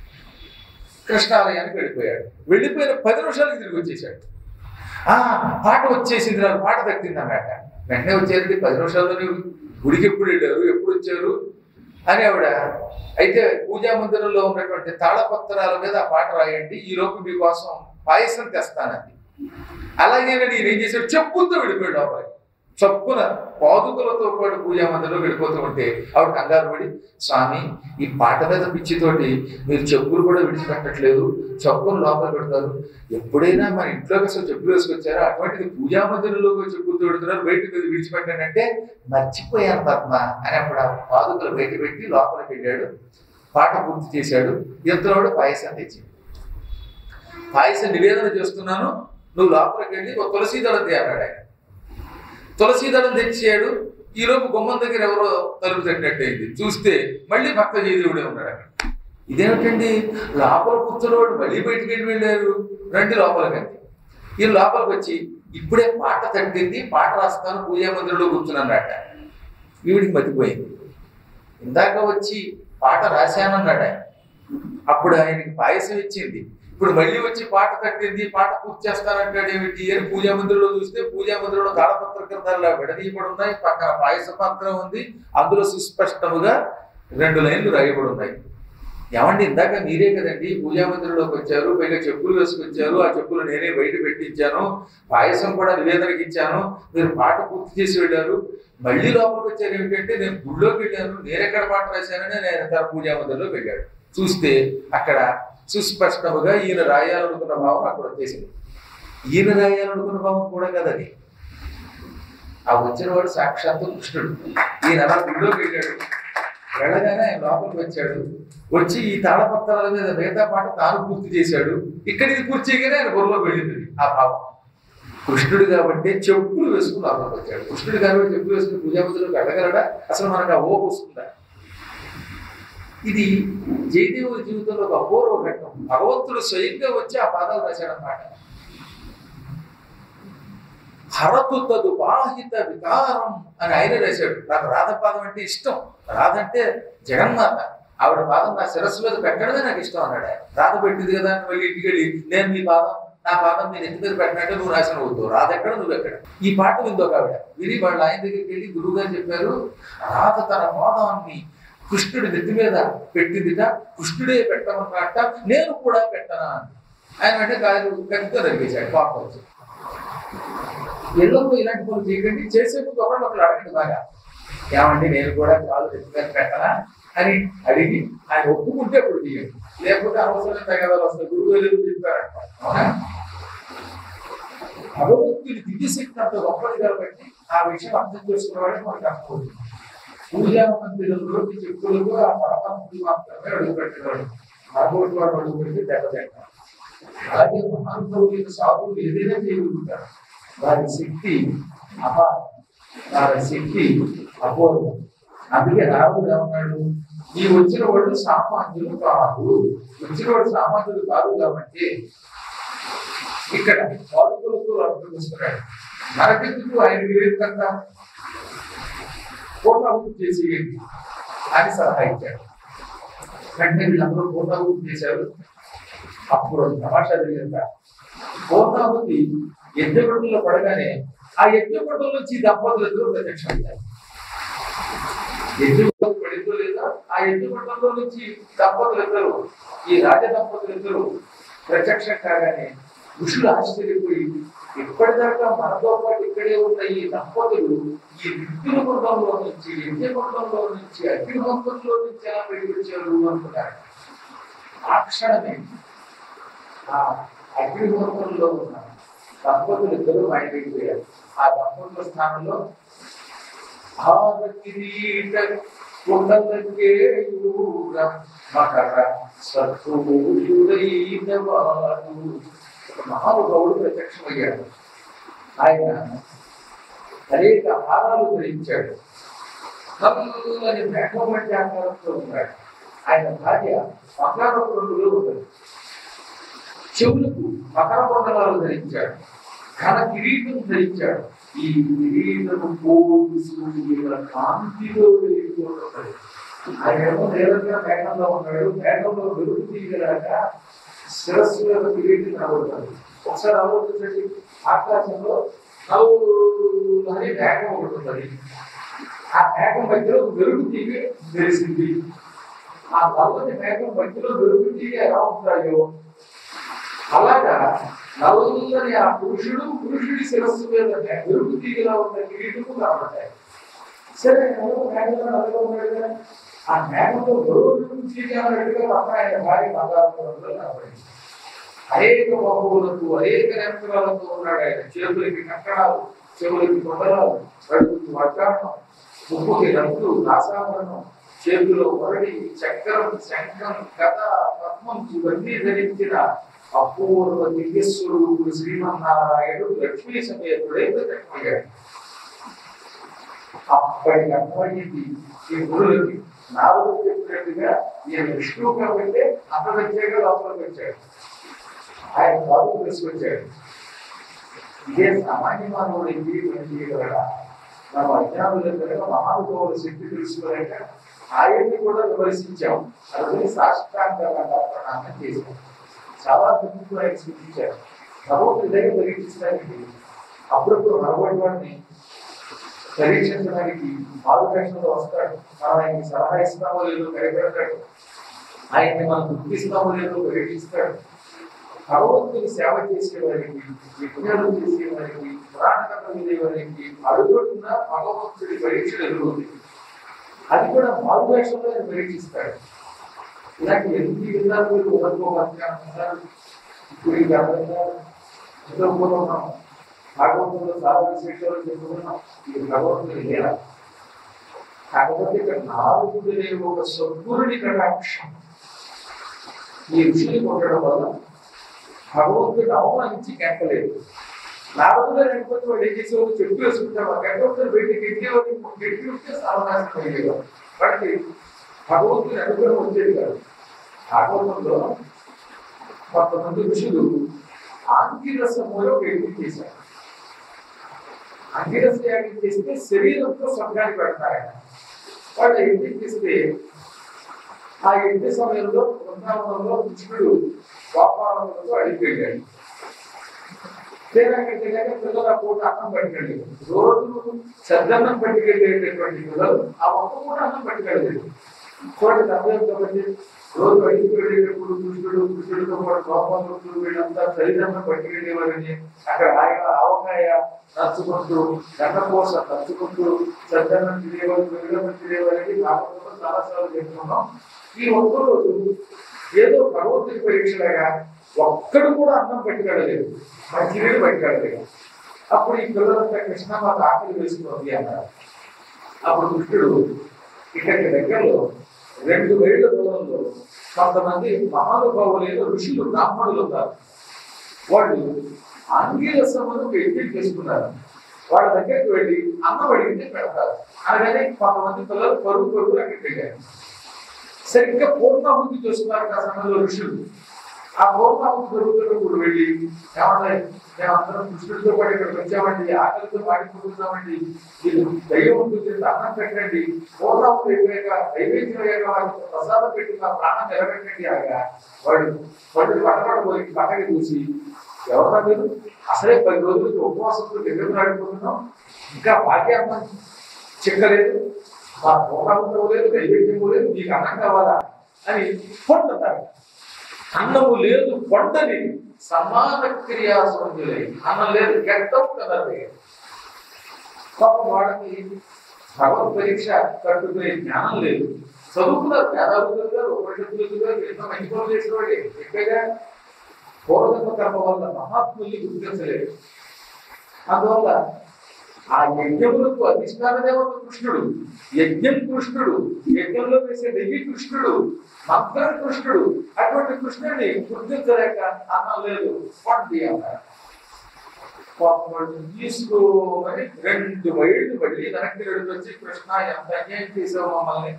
కృష్ణ ఆలయానికి వెళ్ళిపోయాడు వెళ్ళిపోయిన పది నిమిషాలకి తిరిగి వచ్చేసాడు ఆ పాట వచ్చేసింది నాకు పాట తట్టింది అన్నమాట వెంటనే వచ్చేది పది నిమిషాల్లోనే గుడికి ఎప్పుడు వెళ్ళారు ఎప్పుడు వచ్చారు అని ఆవిడ అయితే పూజా మందిరంలో ఉన్నటువంటి తాళపత్రాల మీద ఆ పాట రాయండి ఈ లోపు మీకోసం పాయసం తెస్తానండి అలాగే నేను ఏం చేశాడు చెప్పులతో వెళ్ళిపోయాడు లోపలికి చప్పున పాదుకలతో పాటు పూజా మందిరంలో వెళ్ళిపోతూ ఉంటే ఆవిడ కంగారు పడి స్వామి ఈ పాట మీద పిచ్చితోటి మీరు చెప్పులు కూడా విడిచిపెట్టట్లేదు చెప్పులు లోపల పెడతారు ఎప్పుడైనా మన ఇంట్లోకి అసలు చెప్పులు వేసుకొచ్చారో అటువంటిది పూజా మందిరంలోకి చెప్పులు పెడుతున్నారు బయటకు వెళ్ళి విడిచిపెట్టాను అంటే మర్చిపోయాను పద్మ అని అప్పుడు ఆ పాదుకలు బయట పెట్టి లోపలికి వెళ్ళాడు పాట పూర్తి చేశాడు ఇంతలో పాయసం తెచ్చింది పాయసం నివేదన చేస్తున్నాను నువ్వు లోపలికి వెళ్ళి ఒక తులసి దళం తే అన్నాడు ఆయన తులసి దళం తెచ్చాడు ఈలోపు గుమ్మం దగ్గర ఎవరో తలుపు తట్టినట్టయింది చూస్తే మళ్ళీ భక్త జయదేవుడే ఉన్నాడు అక్కడ ఇదేమిటండి లోపల కూర్చున్నవాడు మళ్ళీ బయటికి వెళ్ళి వెళ్ళారు రండి లోపలికండి ఈ లోపలికి వచ్చి ఇప్పుడే పాట తట్టింది పాట రాస్తాను పూజా మందిరంలో కూర్చున్నాడట ఈవిడికి మతిపోయింది ఇందాక వచ్చి పాట రాశానన్నాడు ఆయన అప్పుడు ఆయనకి పాయసం ఇచ్చింది ఇప్పుడు మళ్ళీ వచ్చి పాట కట్టింది పాట పూర్తి చేస్తానంటాడు ఏమిటి అని పూజా మందిరంలో చూస్తే పూజా మందిరంలో తాళపత్ర గ్రంథాల్లో విడదీయబడి ఉన్నాయి పక్కన పాయస పాత్ర ఉంది అందులో సుస్పష్టముగా రెండు లైన్లు రాయబడి ఉన్నాయి ఏమండి ఇందాక మీరే కదండి పూజా మందిరంలోకి వచ్చారు పైగా చెప్పులు వేసుకొచ్చారు ఆ చెప్పులు నేనే బయట పెట్టించాను పాయసం కూడా నివేదనకి ఇచ్చాను మీరు పాట పూర్తి చేసి వెళ్ళారు మళ్ళీ లోపలికి వచ్చారు ఏమిటంటే నేను గుళ్ళోకి వెళ్ళాను నేను ఎక్కడ పాట రాశానని ఆయన తన పూజా మందిరంలోకి వెళ్ళాడు చూస్తే అక్కడ సుస్పష్టముగా ఈయన రాయాలనుకున్న భావం అక్కడ వచ్చేసింది ఈయన రాయాలనుకున్న భావం కూడా కదది ఆ వచ్చిన వాడు సాక్షాత్తు కృష్ణుడు ఈయన అలా గుళ్ళోకి వెళ్ళాడు వెళ్ళగానే ఆయన లోపలికి వచ్చాడు వచ్చి ఈ తాళపత్రాల మీద మిగతా పాట తాను పూర్తి చేశాడు ఇక్కడికి పూర్తి చేయగానే ఆయన బుర్రలో వెళ్ళింది ఆ భావం కృష్ణుడు కాబట్టి చెప్పులు వేసుకుని లోపలికి వచ్చాడు కృష్ణుడు కాబట్టి చెప్పులు వేసుకుని పూజాపతిలోకి వెళ్ళగలడా అసలు మనకు ఆ ఓపు వస్తుందా ఇది జయదేవుడి జీవితంలో ఒక అపూర్వ ఘట్టం భగవంతుడు స్వయంగా వచ్చి ఆ పాదాలు రాశాడనమాట హరతు తదు బాహిత వికారం అని ఆయన రాశాడు నాకు రాధ పాదం అంటే ఇష్టం రాధ అంటే జగన్మాత ఆవిడ పాదం నా శిరస్సు మీద పెట్టడమే నాకు ఇష్టం అన్నాడు ఆయన రాధ పెట్టింది కదా అని మళ్ళీ ఇంటికి వెళ్ళి నేను మీ పాదం నా పాదం మీ నెత్తి మీద పెట్టినట్టు నువ్వు నాశనం అవుతావు రాధ ఎక్కడ నువ్వు ఎక్కడ ఈ పాట విందో ఆవిడ విని వాళ్ళ ఆయన దగ్గరికి వెళ్ళి గురువు గారు చెప్పారు రాధ తన పాదాన్ని కృష్ణుడి నెత్తి మీద పెట్టిందిట కృష్ణుడే పెట్టమన్నట్ట నేను కూడా పెట్టనా అని ఆయన అంటే కాదు కత్తితో రగ్గేశాడు పాపం వచ్చి ఎల్లప్పుడు ఇలాంటి పనులు చేయకండి చేసే ముందు ఒకళ్ళు ఒకళ్ళు అడగండి బాగా ఏమండి నేను కూడా కాలు నెత్తి మీద పెట్టనా అని అడిగి ఆయన ఒప్పుకుంటే అప్పుడు తీయండి లేకపోతే అవసరం తగ్గదాలు వస్తాయి గురువు ఎదురు చెప్పారంట అవునా భగవంతుడి దివ్యశక్తి అంత గొప్పది కాబట్టి ఆ విషయం అర్థం చేసుకున్నవాడే మనకు అర్థమవుతుంది పూజా మందిరంలోకి చెప్పులకు ఆ పరమాత్ముడు మాత్రమే అడుగు పెట్టినాడు మరొకటి వాడు అడుగు పెడితే దెబ్బతింటారు అలాగే మహానుభావులైన సాధువులు ఏదైనా చేయగలుగుతారు వారి శక్తి అపారం వారి శక్తి అపూర్వం అందుకే రాముడు ఏమన్నాడు ఈ వచ్చిన వాళ్ళు సామాన్యులు కాదు వచ్చిన వాడు సామాన్యులు కాదు కాబట్టి ఇక్కడ పాదుకులకు అర్థమిస్తున్నాడు మనకెందుకు ఆయన లేదు కదా పూర్ణాహుతి చేసేయండి అని సలహా ఇచ్చాడు వెంటనే వీళ్ళందరూ పూర్ణాహుతి చేశారు అప్పుడు తమాషా జరిగిందా పూర్ణాహుతి యజ్ఞపటంలో పడగానే ఆ యజ్ఞపటం నుంచి ఈ దంపతులు ఇద్దరు ప్రత్యక్షమయ్యారు యజ్ఞపటం పడిందో లేదా ఆ యజ్ఞపటంలో నుంచి దంపతులు ఇద్దరు ఈ రాజ దంపతులు ఇద్దరు ప్రత్యక్షం కాగానే ఋషులు ఆశ్చర్యపోయి ఇప్పటిదాకా మనతో పాటు ఇక్కడే ఉన్న ఈ దంపతులు ఈ విద్యుల కుండంలో నుంచి యజ్ఞ కుండంలో నుంచి అగ్నిహోత్రంలో నుంచి ఎలా బయటకు వచ్చారు అనుకున్నారు ఆ క్షణమే ఆ అగ్నిహోత్రంలో ఉన్న దంపతులు ఇద్దరు బయటపోయారు ఆ దంపతుల స్థానంలో భారకిరీట కుండలకేయూర మకర సత్సూర్యుడైన వాడు ఒక మహానుభావుడు ప్రత్యక్షమయ్యాడు ఆయన అనేక హారాలు ధరించాడు నల్లని మేఘం వంటి ఆకారంతో ఉన్నాడు ఆయన భార్య బంగారపు రంగులో ఉన్నది చెవులకు మకర కుండలాలు ధరించాడు ఘన కిరీటం ధరించాడు ఈ కిరీటము కోటి సూర్యుల కాంతిలో వెలిగిపోతున్నది ఆయనేమో నేరుగా మేఘంలో ఉన్నాడు మేఘంలో వెలుగు తీయగలాగా శిరస్సు మీద కిరీటం కనబడుతుంది ఒకసారి ఆలోచించండి ఆకాశంలో నవ్వులని మేఘం ఒకటి ఉన్నది ఆ మేఘం మధ్యలో వెలుగు తీగ తెలిసింది ఆ నల్లని మేఘం మధ్యలో వెలుగు తీగ ఎలా ఉంటాయో అలాగా నల్లని ఆ పురుషుడు పురుషుడి శిరస్సు మీద వెలుగు తీగలా ఉన్న కిరీటము కనబడ్డాయి సరే ఎవరో మేఘంలో నల్లగా ఉన్నాడు కదా ఆ మేఘంలో వెలుగు తీగ అన్నట్టుగా పక్కన ఆయన భార్య బంగారంలో కనబడింది అనేక బాహువులతో అనేక నేత్రాలతో ఉన్నాడు ఆయన చేతులకి కంకణాలు చెవులకి కొండలాలు కడుపుకి వడ్డాణం ముక్కుకి రంగులు నాసాభరణం చేతిలో వరడి చక్రం శంఖం కథ పద్మం ఇవన్నీ ధరించిన అపూర్వ దివ్యస్వరూపుడు శ్రీమన్నారాయణుడు లక్ష్మీ సమేతుడై ప్రత్యక్షమయ్యాడు అప్పటికి అర్థమయ్యింది ఈ గురులకి నారదుడు చెప్పినట్టుగా ఈయన విష్ణువు కాబట్టి అతను వచ్చాక లోపలికి వచ్చాడు ఆయన బాబు తీసుకొచ్చాడు ఇదే సామాన్య మానవుడు ఇంటికి పని చేయగలడా మనం అజ్ఞానుల కనుక మహానుభావుల శక్తి తెలుసుకోలేక ఆయన్ని కూడా విమర్శించాం అది సాష్టాంగంగా ప్రణామం చేశాం చాలా తగ్గుతూ ఆయన సూచించారు భగవంతుడి దగ్గర పరీక్షించడానికి అప్పుడప్పుడు మనబడి వాడిని పరీక్షించడానికి మార్గదర్శనంలో వస్తాడు మనం ఆయనకి సలహా ఇస్తామో లేదో కనిపెడతాడు ఆయన్ని మనం గుర్తిస్తామో లేదో పరీక్షిస్తాడు భగవంతుని సేవ చేసేవారికి యజ్ఞాలు చేసేవారికి పురాణ కథ వినేవారికి అడుగుతున్న భగవంతుడి పరీక్షలు ఎదురుంది అది కూడా మారువేషంలో ఆయన పరీక్షిస్తాడు ఇలాంటి ఎన్ని విధాలు మీరు ఉదర్భోగారు ఇప్పుడు ఈ కారణంగా చదువుకున్నాం భాగవంతులు సాధన శిక్షలు చెప్పుకున్నాం ఇది భగవంతుడి లీల కాకపోతే ఇక్కడ నాలుగునే ఒక సద్గురుని కటాక్షం ఈ ఋషిని కొట్టడం వల్ల భగవంతుడు అవమానించి కెక్కలేదు నారదులు లేకపోతే వాడు ఏం చేసేవాడు చెట్టు వేసుకుంటారు ఆ గడ్డ బయటికి ఎక్కేవాడు గట్టి ఉంటే అవకాశం అయ్యేవాడు వాడికి భగవంతుని అనుగ్రహం వచ్చేది కాదు భాగవతంలో కొంతమంది ఋషులు ఆంగిరసములో పెళ్లి చేశారు అంగిరస యాగం చేస్తే శరీరంతో స్వర్గానికి పెడతారు ఆయన వాళ్ళు యజ్ఞం చేస్తే ఆ యజ్ఞ సమయంలో బృందావనంలో కృష్ణుడు గోపాలతో అడిగిపోయాడు తీరాకంటే పిల్లలు ఆ పూట అన్నం పట్టుకెళ్ళి రోజు సద్దన్నం పట్టుకెళ్ళేటటువంటి పిల్లలు ఆ ఒక్క పూట అన్నం పట్టుకెళ్ళలేదు చూడండి అర్థం కాబట్టి రోజు ఐదుకు వెళ్ళేటప్పుడు కృష్ణుడు కృష్ణుడితో పాటు గోపాలుడు వీళ్ళంతా తల్లిదండ్రులు పట్టుకెళ్ళేవారని అక్కడ ఆయన ఆవకాయ నచ్చుకుంటూ గండపోస నచ్చుకుంటూ సద్దన్నం తినేవారు వెలుగన్నం తినేవారని భాగవతంలో చాలాసార్లు చెప్తున్నాం ఈ ఒక్క రోజు ఏదో భగవంతుడి పరీక్షలాగా ఒక్కడు కూడా అన్నం పట్టుకెళ్ళలేదు మంచినీళ్ళు పట్టుకెళ్ళలేదు అప్పుడు ఈ పిల్లలంతా కృష్ణ మాకు ఆకలి వేసుకుంది అన్నారు అప్పుడు కృష్ణుడు ఇక్కడికి దగ్గరలో రెండు వేళ్ల దూరంలో కొంతమంది మహానుభావులైన ఋషులు బ్రాహ్మణులు ఉన్నారు వాళ్ళు ఆంగీరసమును యజ్ఞం చేసుకున్నారు వాళ్ళ దగ్గరికి వెళ్ళి అన్నం అడిగితే పెడతారు అనగానే కొంతమంది పిల్లలు పరుగు పరుగు అక్కడికి వెళ్ళారు సరిగ్గా పూర్ణాహుతి చూస్తున్నారు ఆ సమయంలో ఋషులు ఆ పూర్ణాహుతి జరుగుతున్నప్పుడు వెళ్ళి ఏమన్నా మేమందరం కృష్ణుడితో పాటు ఇక్కడికి వచ్చామండి ఆకలితో పాడిపోతున్నామండి వీళ్ళు దయ్యం ఉంటుంది అన్నం పెట్టండి పూర్ణాహుతి అయిపోయాక నైవేద్యం అయ్యాక వాళ్ళకి ప్రసాదం పెట్టి మా ప్రాణం నిలబెట్టండి అనగా వాళ్ళు వాళ్ళు పట్టబడిపోయి పక్కకి చూసి ఎవరన్నా మీరు అసలే పది రోజులకి ఉపవాసంతో దగ్గర ఆడిపోతున్నాం ఇంకా భాగ్యాత్మ చిక్కలేదు మా పూర్ణాహుతం లేదు నైవేద్యం లేదు మీకు అన్నం కావాలా అని పొందుతారు అన్నము లేదు పొందని సమాన క్రియా సంజులై అన్నం లేదు గెట్టవు కదా పాపం వాళ్ళకి భగవత్ పరీక్ష కట్టుకునే జ్ఞానం లేదు చదువుకున్నారు వేదాలు చదివారు ఉపనిషత్తులు చదివారు ఎన్నో మంచి పనులు చేసిన వాడే ఎక్కువగా పూర్వజన్మ కర్మ వల్ల మహాత్ముల్ని గుర్తించలేదు అందువల్ల ఆ యజ్ఞములకు అధిష్టాన దేవత కృష్ణుడు యజ్ఞం కృష్ణుడు యజ్ఞంలో వేసే నెయ్యి కృష్ణుడు మంత్రం కృష్ణుడు అటువంటి కృష్ణుడిని గుర్తించలేక అన్నం లేదు పండి అన్నారు పాపం వాళ్ళు తీసుకోమని రెండు వైళ్ళు మళ్ళీ వెనక్కి రెండు వచ్చి కృష్ణ ఎంత అన్యాయం చేసావు మమ్మల్ని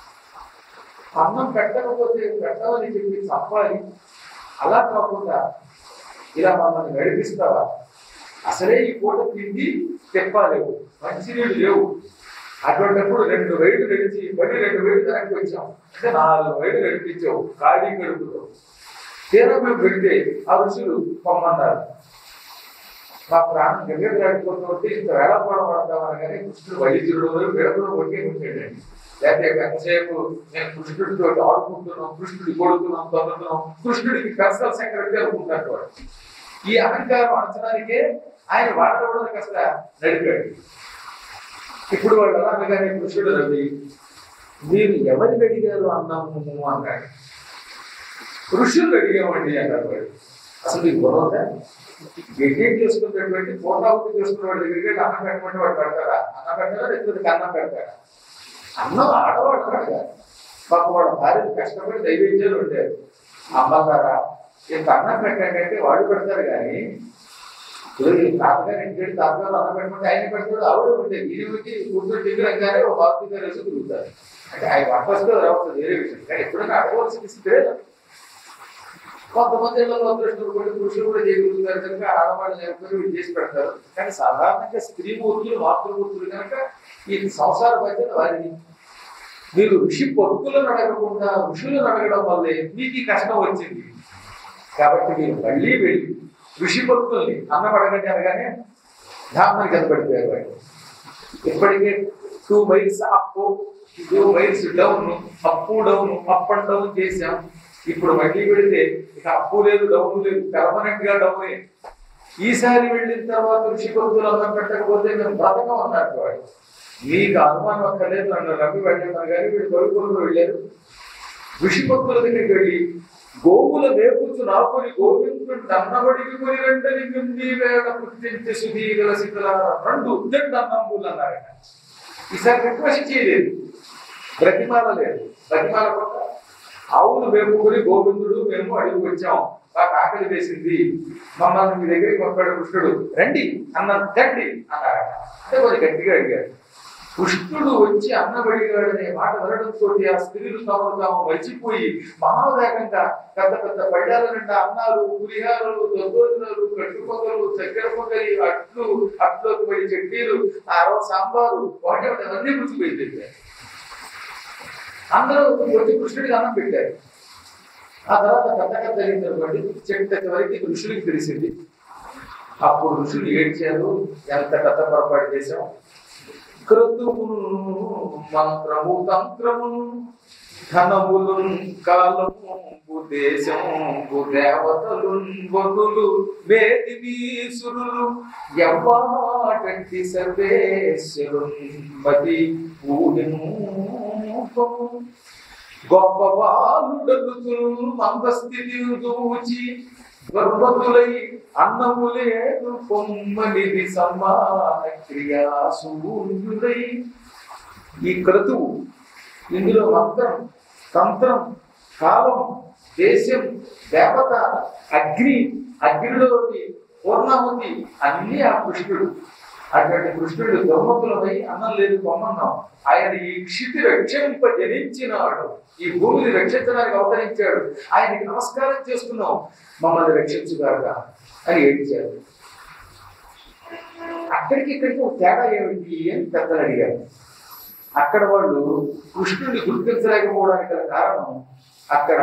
అన్నం పెట్టకపోతే పెట్టమని చెప్పి చంపాలి అలా కాకుండా ఇలా మమ్మల్ని నడిపిస్తావా అసలే ఈ పూట తిండి తెప్పాలేవు మంచినీళ్ళు లేవు అటువంటిప్పుడు రెండు వేలు నడిచి మళ్ళీ రెండు వేలు వెనక్కి వచ్చాం అంటే నాలుగు వేలు నడిపించావు ఖాళీ గడుపుతో తీరా మేము పెడితే ఆ ఋషులు పొమ్మన్నారు మా ప్రాణం దగ్గర దాటిపోతుంటే ఇంత వేళపడం పడతామని కానీ కృష్ణుడు వైద్యుడు వేడపడం ఒకే ఉంటాడండి లేకపోతే ఎంతసేపు నేను కృష్ణుడితో ఆడుకుంటున్నాం కృష్ణుడి కొడుతున్నాం తొందరుతున్నాం కృష్ణుడికి పెర్సనల్ సెక్రటరీ అనుకుంటాడు వాడు ఈ అహంకారం అణచడానికే ఆయన వాడడం కాస్త నడిపాడు ఇప్పుడు వాళ్ళు ఎలా అనగానే కృష్ణుడు రవి మీరు ఎవరిని అడిగారు అన్నాము అన్నాడు ఋషులు అడిగామండి అన్నారు వాడు అసలు మీకు బుర్రదా యజ్ఞం చేసుకున్నటువంటి పూర్ణాహుతి చేసుకున్న వాడి దగ్గరికి అన్నం పెట్టమంటే వాడు పెడతాడా అన్నం పెడతాడా లేకపోతే అన్నం పెడతాడా అన్నం ఆడవాడు అడగా పాప వాడు భార్య కష్టపడి దైవేద్యాలు ఉంటారు అమ్మగారా ఇంత అన్నం పెట్టండి అంటే వాడు పెడతారు కానీ ఇప్పుడు ఈ తాతగారు ఇంటి తాతగారు అన్నం పెట్టమంటే ఆయన పెడతాడు ఆవిడ ఉండేది ఈయన వచ్చి కూర్చొని టీవీ రంగానే ఒక బాబు గారు వేసి తిరుగుతారు అంటే ఆయన వంటస్తూ రావచ్చు వేరే విషయం కానీ ఎప్పుడైనా అడగవలసిన స్థితి కొంతమంది ఇళ్లలో అదృష్టం కూడా పురుషులు కూడా చేయగలుగుతారు కనుక ఆడవాళ్ళు లేకపోతే వీళ్ళు చేసి పెడతారు కానీ సాధారణంగా స్త్రీమూర్తులు మాతృమూర్తులు కనుక ఈ సంసార బాధ్యత వారిది మీరు ఋషి భక్తులను అడగకుండా ఋషులను అడగడం వల్లే మీకు ఈ కష్టం వచ్చింది కాబట్టి మీరు మళ్ళీ వెళ్ళి ఋషి భక్తుల్ని అన్నం అడగండి అనగానే ధామని కనపడిపోయారు వాళ్ళు ఇప్పటికే two miles up two miles down up down up and down చేశాం ఇప్పుడు మళ్ళీ వెళితే ఇక అప్పు లేదు డౌన్ లేదు పర్మనెంట్ గా డౌనే ఈసారి వెళ్ళిన తర్వాత ఋషి భక్తులు అన్నం పెట్టకపోతే మేము బ్రతకం అన్నట్టు వాడు మీకు అనుమానం అక్కర్లేదు నన్ను నమ్మి వెళ్ళాను కానీ వీళ్ళు కొడుకులు వెళ్ళారు ఋషి భక్తుల దగ్గరికి వెళ్ళి గోవుల వేపుచు నాకుని గోవిందుడు అన్నబడికి కొని రెండని మిమ్మి వేళ పుట్టించి సుధీగల శిఖల రెండు ఉద్దండి అన్నంబులు అన్నారట ఈసారి రిక్వెస్ట్ చేయలేదు బ్రతిమాల లేదు బ్రతిమాల కూడా ఆవులు వేపుకొని గోవిందుడు మేము అడిగి వచ్చాం మాకు ఆకలి వేసింది మమ్మల్ని మీ దగ్గరికి పంపాడు కృష్ణుడు రండి అన్న తండి అన్నారట అంటే కొంచెం గట్టిగా అడిగారు కృష్ణుడు వచ్చి అన్నబడిగాడు అనే మాట వినడంతో ఆ స్త్రీలు తాము తాము మర్చిపోయి మహావేగంగా పెద్ద పెద్ద పళ్ళాల నిండా అన్నాలు పులిహారాలు దొద్దోజనాలు కట్టుకొగలు చక్కెర పొగలి అట్లు అట్లోకి పడి చట్నీలు ఆ రోజు సాంబారు వాటి అవన్నీ గుర్తుపెట్టి అందరూ వచ్చి కృష్ణుడికి అన్నం పెట్టారు ఆ తర్వాత పెద్ద కథ జరిగినటువంటి చెట్టు వరకు ఋషులకి తెలిసింది అప్పుడు ఋషులు ఏడ్చారు ఎంత పెద్ద పొరపాటు చేశాం క్రతువును మంత్రము తంత్రమును ధనములు కాలము దేశము దేవతలు వదులు వేదివీసురులు ఎవ్వాటంటి సర్వేశ్వరు మతి ఊహిము గొప్ప బాలుడలుతు మందస్థితి దూచి గర్భతులై అన్నము లేదు పొమ్మనిది సమాన క్రియాసూర్యులై ఈ క్రతువు ఇందులో మంత్రం తంత్రం కాలం దేశం దేవత అగ్ని అగ్నిలోని పూర్ణాహుతి అన్ని ఆ కృష్ణుడు అటువంటి కృష్ణుడు దుర్మతులమై అన్నం లేదు పొమ్మన్నాం ఆయన ఈ క్షితి రక్షింప జనించినాడు ఈ భూమిని రక్షించడానికి అవతరించాడు ఆయనకి నమస్కారం చేస్తున్నాం మమ్మల్ని రక్షించుగాక అని ఏడ్చారు అక్కడికి ఇక్కడికి ఒక తేడా ఏమిటి అని పెద్దలు అడిగారు అక్కడ వాళ్ళు కృష్ణుడిని గుర్తించలేకపోవడానికి గల కారణం అక్కడ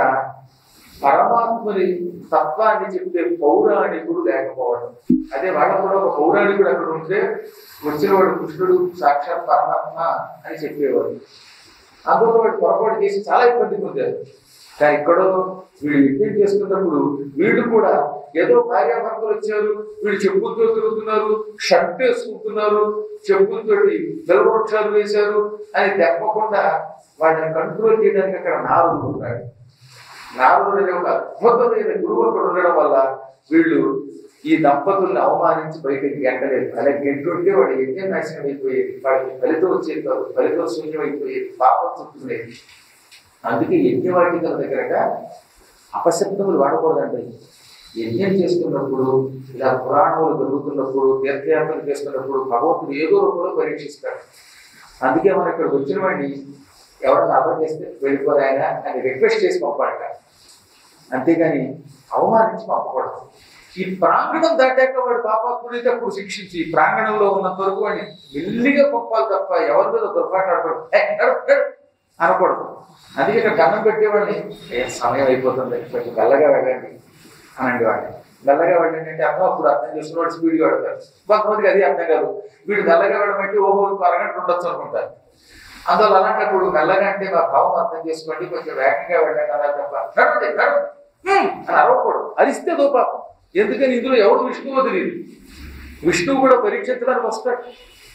పరమాత్మని తత్వాన్ని చెప్పే పౌరాణికుడు లేకపోవడం అదే వాళ్ళ కూడా ఒక పౌరాణికుడు అక్కడ ఉంటే వచ్చిన వాడు కృష్ణుడు సాక్షాత్ పరమాత్మ అని చెప్పేవాడు అందులో వాడు పొరపాటు చేసి చాలా ఇబ్బంది పొందారు కానీ ఇక్కడో వీళ్ళు యజ్ఞం చేస్తున్నప్పుడు వీళ్ళు కూడా ఏదో భార్యాభర్తలు వచ్చారు వీళ్ళు చెప్పులతో తిరుగుతున్నారు షర్ట్ వేసుకుంటున్నారు చెప్పులతో జలవృక్షాలు వేశారు అని తెప్పకుండా వాళ్ళని కంట్రోల్ చేయడానికి అక్కడ నారదుడు ఉన్నాడు నారదుడు అనే ఒక అద్భుతమైన గురువు అక్కడ ఉండడం వల్ల వీళ్ళు ఈ దంపతుల్ని అవమానించి బయటకి గెంటలేదు అలా గెంటుంటే వాడు యజ్ఞం నాశనం అయిపోయేది వాడికి ఫలితం వచ్చేది కాదు ఫలితం శూన్యం అయిపోయేది పాపం చుట్టుకునేది అందుకే యజ్ఞవాటికల దగ్గరగా అపశబ్దములు వాడకూడదండి యజ్ఞం చేస్తున్నప్పుడు ఇలా పురాణములు జరుగుతున్నప్పుడు తీర్థయాత్రలు చేస్తున్నప్పుడు భగవంతుడు ఏదో రూపంలో పరీక్షిస్తాడు అందుకే మనం ఇక్కడ వచ్చిన వాడిని ఎవరైనా అర్థం చేస్తే వెళ్ళిపోరాయన అని రిక్వెస్ట్ చేసి పంపాడట అంతేగాని అవమానించి పంపకూడదు ఈ ప్రాంగణం దాటాక వాడు పాపాత్ముడైతే అప్పుడు శిక్షించి ఈ ప్రాంగణంలో ఉన్నంత వరకు వాడిని మెల్లిగా పంపాలి తప్ప ఎవరి మీద దుర్పాటాడకూడదు "ఏ, నడు, నడు" అనకూడదు అందుకే ఇక్కడ గన్నం పెట్టేవాడిని ఏ సమయం అయిపోతుంది కొంచెం మెల్లగా వెళ్ళండి అనండి వాడిని మెల్లగా వెళ్ళండి అంటే అర్థం అప్పుడు అర్థం చేసుకున్నవాడు స్పీడ్గా వెళ్తారు కొంతమందికి అది అర్థం కాదు వీడు మెల్లగా వెళ్ళమంటే ఓహో ఇంకో అరగంట ఉండొచ్చు అనుకుంటారు అందువల్ల అలాంటప్పుడు మెల్లగా అంటే మా భావం అర్థం చేసుకోండి కొంచెం వేగంగా వెళ్ళండి అలా తప్ప నడవండి నడవండి హ్మ్ అని అరవకూడదు అరిస్తే దోపాపం ఎందుకని ఇందులో ఎవడు విష్ణువో తెలియదు విష్ణువు కూడా పరీక్షించడానికి వస్తాడు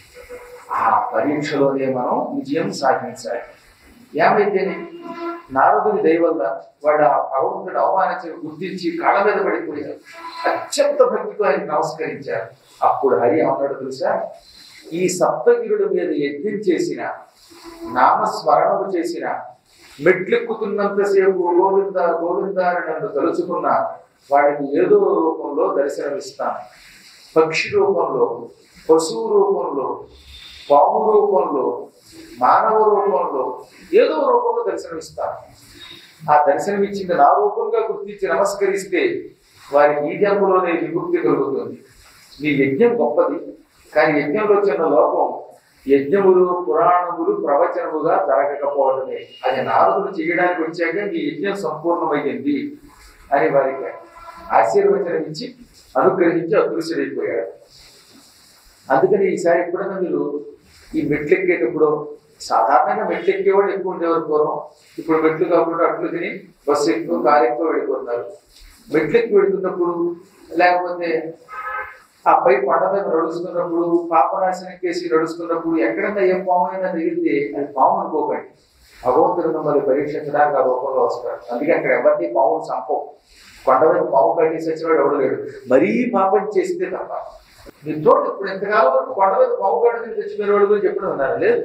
ఆ పరీక్షలోనే మనం విజయం సాధించాలి ఏమైతేనే నారదుడి దయ వల్ల వాడు ఆ భగవంతుడు అవమానించి గుర్తించి కాళ్ళ మీద పడిపోయారు అత్యంత భక్తితో ఆయన నమస్కరించారు అప్పుడు హరి అన్నాడు తెలుసా ఈ సప్తగిరుడు మీద యజ్ఞం చేసిన నామస్మరణము చేసిన మెట్లెక్కుతున్నంతసేపు గోవింద గోవింద అని నన్ను తలుచుకున్న వాడికి ఏదో రూపంలో దర్శనమిస్తాను పక్షి రూపంలో పశువు రూపంలో పాము రూపంలో మానవ రూపంలో ఏదో రూపంలో దర్శనమిస్తాను ఆ దర్శనమిచ్చింది నా రూపంగా గుర్తించి నమస్కరిస్తే వారికి ఈ జన్మలోనే విముక్తి కలుగుతుంది నీ యజ్ఞం గొప్పది కానీ యజ్ఞంలో చిన్న లోపం యజ్ఞములు పురాణములు ప్రవచనముగా జరగకపోవడమే అది నారదుడు చేయడానికి వచ్చాక నీ యజ్ఞం సంపూర్ణమైంది అని వారికి ఆశీర్వచనం ఇచ్చి అనుగ్రహించి అదృశ్యుడైపోయాడు అందుకని ఈసారి ఎప్పుడైనా మీరు ఈ మెట్లు ఎక్కేటప్పుడు సాధారణంగా మెట్లు ఎక్కేవాడు ఎక్కువ ఉండేవారు పూర్వం ఇప్పుడు మెట్లు కాకుండా అట్లు తిని బస్సు ఎక్కువ కారు ఎక్కువ వెళ్ళిపోతున్నారు మెట్లు ఎక్కి వెళ్తున్నప్పుడు లేకపోతే ఆ పై కొండ మీద నడుస్తున్నప్పుడు పాపనాశనం కేసి నడుస్తున్నప్పుడు ఎక్కడన్నా ఏ పాము అయినా తగిలితే అది పాము అనుకోకండి భగవంతుడు మిమ్మల్ని పరీక్షించడానికి ఆ రూపంలో వస్తాడు అందుకే అక్కడ ఎవరిని పాములు చంపవు కొండ మీద పాము కట్టేసి వచ్చినవాడు ఎవడు లేడు మరీ పాపం చేస్తే తప్ప మీ తోట ఇప్పుడు ఎంతకాలం వరకు కొండ మీద పాము కట్టి తెచ్చిపోయిన వాడు గురించి ఎప్పుడు ఉన్నారు లేదు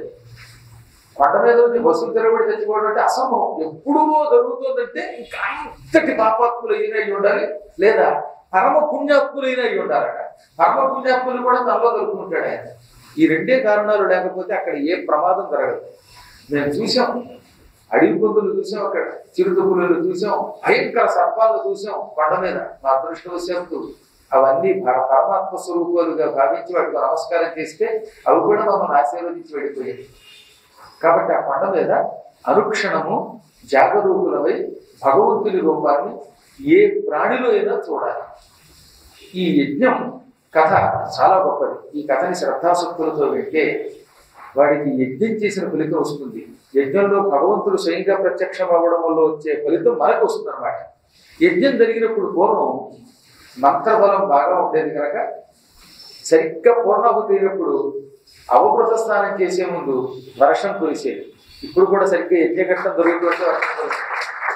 కొండ మీద నుంచి బస్సులు తిరగబడి తెచ్చుకోవడం అంటే అసంభవం ఎప్పుడూ జరుగుతుందంటే ఇంకా అంతటి పాపాత్ములు అయినా అయి ఉండాలి లేదా పరమ పుణ్యాత్ములైన అయి ఉండాలట పరమ పుణ్యాత్ములు కూడా తనలో దొరుకుతుంటాడు ఆయన ఈ రెండే కారణాలు లేకపోతే అక్కడ ఏ ప్రమాదం జరగదు మేము చూసాం అడవి పందులు చూసాం అక్కడ చిరుతపులు చూసాం భయంకర సర్పాలు చూసాం కొండ మీద మా అదృష్టవశాత్తు అవన్నీ పర- పరమాత్మ స్వరూపాలుగా భావించి వాటికి నమస్కారం చేస్తే అవి కూడా మమ్మల్ని ఆశీర్వదించి వెళ్ళిపోయాయి కాబట్టి ఆ కొండ మీద అనుక్షణము జాగరూకులమై భగవంతుని రూపాన్ని ఏ ప్రాణిలో అయినా చూడాలి ఈ యజ్ఞం కథ చాలా గొప్పది ఈ కథని శ్రద్ధాశక్తులతో వింటే వాడికి యజ్ఞం చేసిన ఫలితం వస్తుంది యజ్ఞంలో భగవంతుడు స్వయంగా ప్రత్యక్షం అవ్వడం వల్ల వచ్చే ఫలితం మనకు వస్తుంది అనమాట యజ్ఞం జరిగినప్పుడు పూర్వం మంత్రబలం బాగా ఉండేది కనుక సరిగ్గా పూర్ణాహుతి అయినప్పుడు అవభృత స్నానం చేసే ముందు వర్షం కురిసేది ఇప్పుడు కూడా సరిగ్గా యజ్ఞఘట్టం దొరికేటువంటి వర్షం కురిసేది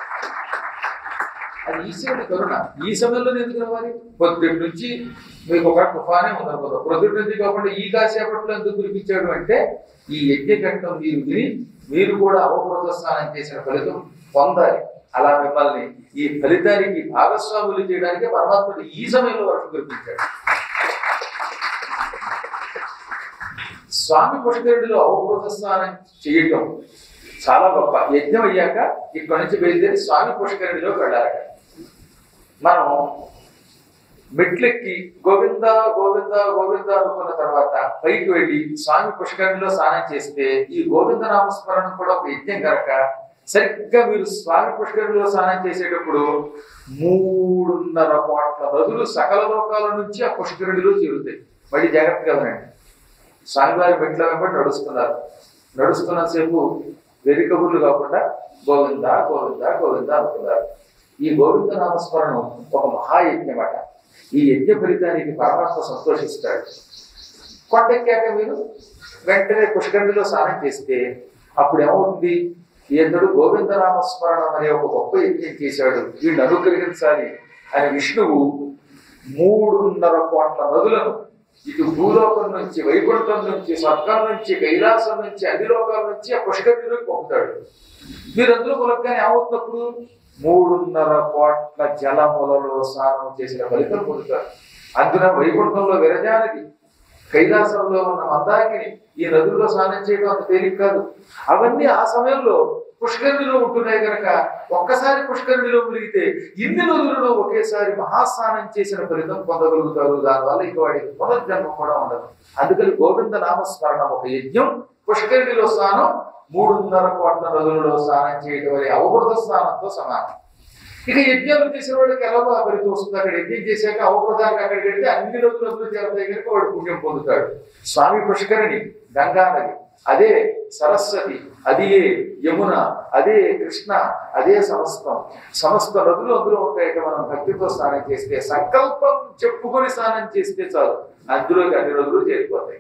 అది ఈశ్వరుడి కరుణ ఈ సమయంలోనే ఎందుకు రావాలి పొద్దుటి నుంచి మీకు ఒక తుఫానే ఉందనుకోదు పొద్దుటి నుంచి కాకుండా ఈ కాసేపట్లో ఎందుకు కురిపించాడు అంటే ఈ యజ్ఞఘట్టం మీరు విని మీరు కూడా అవభృత స్నానం చేసిన ఫలితం పొందాలి అలా మిమ్మల్ని ఈ ఫలితానికి భాగస్వాములు చేయడానికి పరమాత్ముడు ఈ సమయంలో వర్షం కురిపించాడు స్వామి పుష్కరుడిలో అవబోధ స్నానం చేయటం చాలా గొప్ప యజ్ఞం అయ్యాక ఇక్కడి నుంచి బయలుదేరి స్వామి పుష్కరుడిలో వెళ్ళాలి మనం మెట్లెక్కి గోవింద గోవింద గోవింద అనుకున్న తర్వాత పైకి వెళ్ళి స్వామి పుష్కరిణిలో స్నానం చేస్తే ఈ గోవింద నామస్మరణం కూడా ఒక యజ్ఞం కనుక సరిగ్గా మీరు స్వామి పుష్కరిణిలో స్నానం చేసేటప్పుడు మూడున్నర కోట్ల నదులు సకల లోకాల నుంచి ఆ పుష్కరిణిలో చేరుతాయి మళ్ళీ జాగ్రత్తగా వినండి స్వామివారి మెట్ల వెంబడి నడుస్తున్నారు నడుస్తున్నంతసేపు వెరి కబుర్లు కాకుండా గోవింద గోవింద గోవింద అనుకున్నారు ఈ గోవింద నామస్మరణం ఒక మహాయజ్ఞం అట ఈ యజ్ఞ ఫలితానికి పరమాత్మ సంతోషిస్తాడు కొండెక్కాక మీరు వెంటనే పుష్కరిణిలో స్నానం చేస్తే అప్పుడు ఏమవుతుంది ఈతడు గోవింద నామస్మరణం అనే ఒక గొప్ప యజ్ఞం చేశాడు వీడిని అనుగ్రహించాలి అని విష్ణువు మూడున్నర కోట్ల నదులను ఇటు భూలోకం నుంచి వైకుంఠం నుంచి స్వర్గం నుంచి కైలాసం నుంచి అధిలోకాల నుంచి ఆ పుష్కరిణిలోకి పంపుతాడు మీరు అందులో కొలగ్గానే ఏమవుతున్నప్పుడు మూడున్నర కోట్ల జలములలో స్నానం చేసిన ఫలితం పొందుతారు అందున వైకుంఠంలో విరజానది కైలాసంలో ఉన్న మందాకిని ఈ నదుల్లో స్నానం చేయడం అంత తేలిక కాదు అవన్నీ ఆ సమయంలో పుష్కరిణిలో ఉంటున్నాయి కనుక ఒక్కసారి పుష్కరిణిలో మునిగితే ఇన్ని నదులలో ఒకేసారి మహాస్నానం చేసిన ఫలితం పొందగలుగుతారు దానివల్ల ఇక వాడికి పునర్జన్మ కూడా ఉండదు అందుకని గోవింద నామస్మరణం ఒక యజ్ఞం పుష్కరిణిలో స్నానం మూడున్నర కోట్ల నదులలో స్నానం చేయడం వల్ల అవబృత స్నానంతో సమానం ఇక యజ్ఞాలు చేసిన వాడికి ఎలాగో ఆ ఫలితం వస్తుంది అక్కడ యజ్ఞం చేశాక అవబృతానికి అక్కడికి వెళ్తే అన్ని నదులు నదులు చేరతాయి కనుక వాడు పుణ్యం పొందుతాడు స్వామి పుష్కరిణి గంగా నది అదే సరస్వతి అదే యమున అదే కృష్ణ అదే సమస్తం సమస్త నదులు అందులో ఉంటాయట మనం భక్తితో స్నానం చేస్తే సంకల్పం చెప్పుకొని స్నానం చేస్తే చాలు అందులోకి అన్ని నదులు చేరిపోతాయి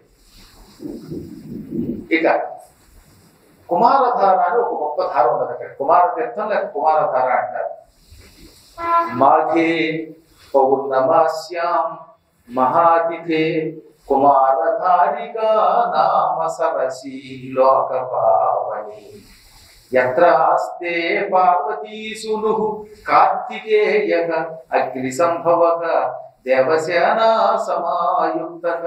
ఇక కుమారధార అని ఒక గొప్ప ధార ఉన్నది అక్కడ కుమార తీర్థం లేక కుమారధార అంటారు మాఘే పౌర్ణమాస్యాం మహాతిథే కుమారధారికా నామ సరసీ లోక పావని యత్రాస్తే పార్వతీ సును కార్తికేయక అగ్ని సంభవక దేవసేనా సమాయుక్తక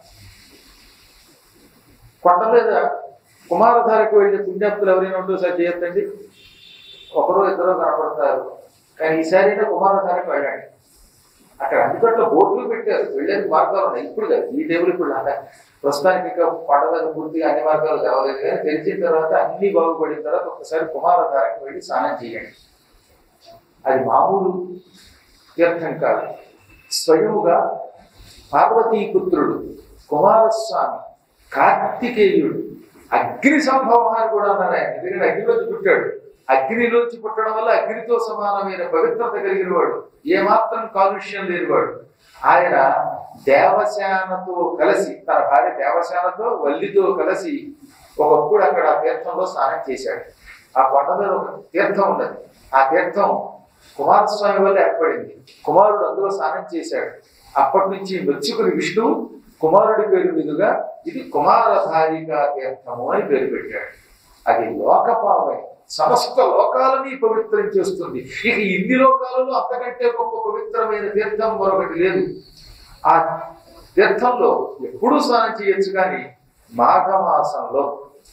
కొండ మీద కుమారధారకు వెళ్ళే పుణ్యాత్తులు ఎవరైనా ఉంటూ సార్ చేయొద్దండి ఒకరో ఇద్దరు కనపడతారు కానీ ఈసారి కుమారధారకు వెళ్ళండి అక్కడ అన్ని చోట్ల బోర్డులు పెట్టారు వెళ్ళేది మార్గాలు ఉన్నాయి ఇప్పుడు కాదు ఈ టేబుల్ ఇప్పుడు అంటే ప్రస్తుతానికి ఇంకా కొండ మీద పూర్తిగా అన్ని మార్గాలు కావలేదు కానీ తెలిసిన తర్వాత అన్ని బాగుపడిన తర్వాత ఒకసారి కుమారధారకు వెళ్ళి స్నానం చేయండి అది మామూలు తీర్థం కాదు స్వయముగా పార్వతీపుత్రుడు కుమారస్వామి కార్తికేయుడు అగ్ని సంభవం అని కూడా అన్నారు ఆయన ఎందుకంటే అగ్నిలోంచి పుట్టాడు అగ్నిలోంచి పుట్టడం వల్ల అగ్నితో సమానమైన పవిత్రత కలిగిన వాడు ఏమాత్రం కాలుష్యం లేనివాడు ఆయన దేవశానతో కలిసి తన భార్య దేవశానతో వల్లితో కలిసి ఒకప్పుడు అక్కడ ఆ తీర్థంలో స్నానం చేశాడు ఆ కొండ మీద ఒక తీర్థం ఉన్నది ఆ తీర్థం కుమారస్వామి వల్ల ఏర్పడింది కుమారుడు అందులో స్నానం చేశాడు అప్పటి నుంచి మెచ్చుకుని విష్ణువు కుమారుడి పేరు మీదుగా ఇది కుమారధారిగా తీర్థము అని పేరు పెట్టాడు అది లోకపావై సమస్త లోకాలని పవిత్రం చేస్తుంది ఇక ఇన్ని లోకాలలో అంతకంటే గొప్ప పవిత్రమైన తీర్థం మరొకటి లేదు ఆ తీర్థంలో ఎప్పుడూ స్నానం చేయొచ్చు కానీ మాఘమాసంలో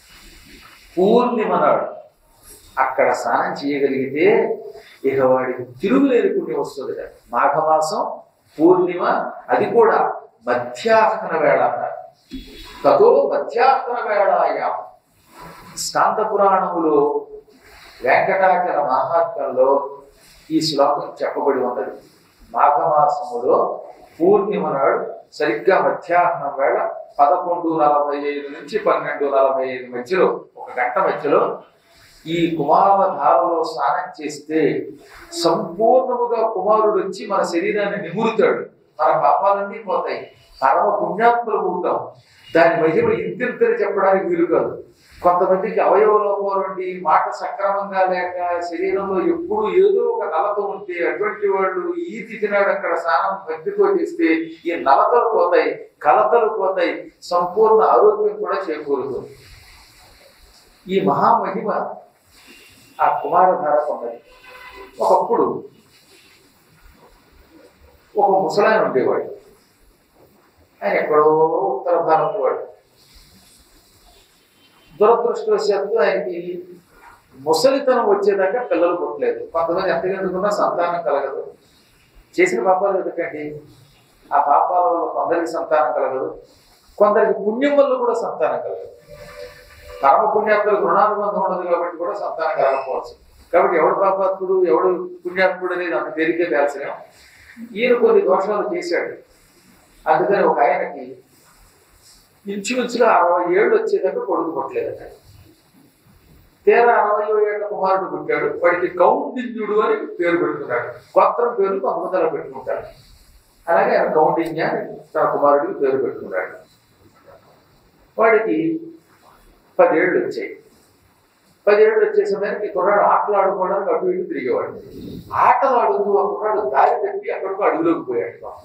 పూర్ణిమ నాడు అక్కడ స్నానం చేయగలిగితే ఇక వాడికి తిరుగులేని పుణ్యం వస్తుంది కదా. మాఘమాసం పూర్ణిమ అది కూడా మధ్యాహ్న వేళ అన్నారు తదో మధ్యాహ్న వేళాయా స్కాంత పురాణములో వెంకటాచల మహాత్మ్యంలో ఈ శ్లోకం చెప్పబడి ఉన్నది మాఘమాసములో పూర్ణిమ నాడు సరిగ్గా మధ్యాహ్నం వేళ పదకొండు నలభై ఐదు నుంచి పన్నెండు నలభై ఐదు మధ్యలో ఒక గంట మధ్యలో ఈ కుమార ధారలో స్నానం చేస్తే సంపూర్ణముగా కుమారుడు వచ్చి మన శరీరాన్ని నిమురుతాడు మన పాపాలన్నీ పోతాయి పరమ పుణ్యాత్మలు అవుతాం దాని మహిమ ఇంతింతని చెప్పడానికి వీలు కాదు కొంతమందికి అవయవ లోపం నుండి మాట సక్రమంగా లేక శరీరంలో ఎప్పుడు ఏదో ఒక నలత ఉంటే అటువంటి వాళ్ళు ఈ తిథినాడు అక్కడ స్నానం భక్తితో చేస్తే ఈ నలతలు పోతాయి కలతలు పోతాయి సంపూర్ణ ఆరోగ్యం కూడా చేకూరుతుంది ఈ మహామహిమ ఆ కుమారధార పొందది ఒకప్పుడు ఒక ముసలాయన ఉండేవాడు ఆయన ఎక్కడో ఉత్తర భారత వాడు దురదృష్టవశాత్తు ఆయనకి ముసలితనం వచ్చేదాకా పిల్లలు పుట్టలేదు కొంతమంది ఎంత ఎందుకున్నా సంతానం కలగదు చేసిన పాపాలు ఎందుకండి ఆ పాపాల వల్ల కొందరికి సంతానం కలగదు కొందరికి పుణ్యం వల్ల కూడా సంతానం కలగదు పరమ పుణ్యాత్ములకు రుణానుబంధం ఉండదు కాబట్టి కూడా సంతానం కలగకపోవచ్చు కాబట్టి ఎవడు పాపాత్ముడు ఎవడు పుణ్యాత్ముడు అనేది అంత తేలికే కాల్సిన ఈయన కొన్ని దోషాలు చేశాడు అందుకని ఒక ఆయనకి ఇంచుమించుగా అరవై ఏళ్ళు వచ్చేదాకా కొడుకు పుట్టలేదట తీరా అరవై ఏళ్ళ కుమారుడు పుట్టాడు వాడికి కౌండిన్యుడు అని పేరు పెట్టుకున్నాడు గోత్రం పేరు కొంతమంది అలా పెట్టుకుంటారు అలాగే ఆయన కౌండిన్య అని తన కుమారుడికి పేరు పెట్టుకున్నాడు వాడికి పదేళ్ళు వచ్చాయి పదేళ్ళు వచ్చే సమయానికి కుర్రాడు ఆటలు ఆడుకోవడానికి అటు ఇటు తిరిగేవాడు ఆటలు ఆడుతూ ఆ కుర్రాడు దారి తప్పి అక్కడికో అడుగులోకి పోయాడు పాపం.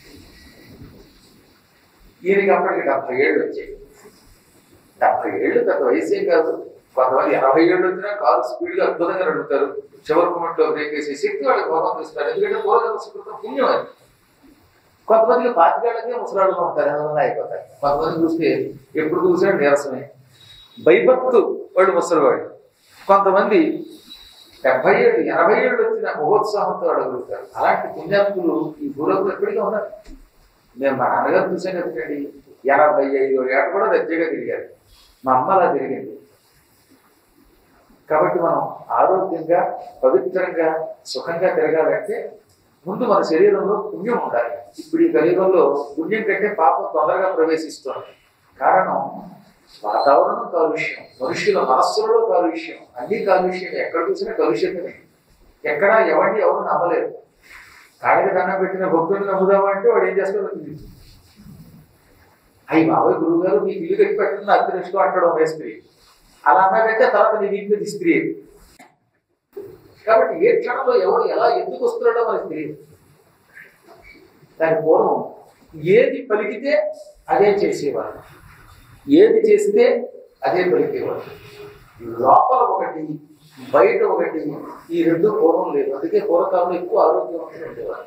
ఈయనకి అప్పటికి డెబ్బై ఏళ్ళు వచ్చాయి డెబ్బై ఏళ్ళు పెద్ద వయసేం కాదు కొంతమంది ఎనభై ఏళ్ళు వచ్చినా కారు స్పీడ్గా అద్భుతంగా నడుపుతారు చివరి మూమెంట్లో బ్రేక్ వేసే శక్తి వాళ్ళకి భోగం ఇస్తారు ఎందుకంటే పూర్వజన్మ సుకృతం పుణ్యం అది కొంతమందికి పాతికేళ్ళకే ముసలాడుగా ఉంటారు ఏమైనా అయిపోతారు కొంతమంది చూస్తే ఎప్పుడు చూసినా నీరసమే భయభక్తు వాడు ముసలివాడు కొంతమంది డెబ్బై ఏళ్ళు ఎనభై ఏళ్ళు వచ్చిన మహోత్సాహంతో అడగలుగుతారు అలాంటి పుణ్యాత్ములు ఈ భూలోకంలో ఎప్పటికీ ఉన్నారు నేను మా నాన్నగారు చూసాను ఎందుకండి ఎనభై ఐదు ఏట కూడా దర్జాగా తిరిగారు మా అమ్మ అలా తిరిగింది కాబట్టి మనం ఆరోగ్యంగా పవిత్రంగా సుఖంగా తిరగాలంటే ముందు మన శరీరంలో పుణ్యం ఉండాలి ఇప్పుడు ఈ కలియుగంలో పుణ్యం కంటే పాపం తొందరగా ప్రవేశిస్తుంది కారణం వాతావరణం కాలుష్యం మనుషుల మనస్సులలో కాలుష్యం అన్ని కాలుష్యం ఎక్కడ చూసినా కలుషితమే ఎక్కడ ఎవరిని ఎవరు నమ్మలేరు కాళ్ళకి దండం పెట్టిన భక్తుని నమ్ముదామా అంటే వాడు ఏం చేస్తాడో తెలియదు అయ్యి బాబాయ్ గురువు గారు మీకు ఇల్లు కట్టి పెట్టిన అదృష్టం అంటాడు మేస్త్రి అలా అన్నాడంటే తర్వాత నీ ఇంటికి స్త్రీ కాబట్టి ఏ క్షణంలో ఎవరు ఎలా ఎందుకు వస్తున్నాడో మనకి తెలియదు దాని పూర్వం ఏది పలికితే అదే చేసేవారు ఏది చేస్తే అదే పలికేవారు లోపల ఒకటి బయట ఒకటి ఈ రెండు పూర్వం లేదు అందుకే పూర్వకాలంలో ఎక్కువ ఆరోగ్యవంతులు ఉండేవారు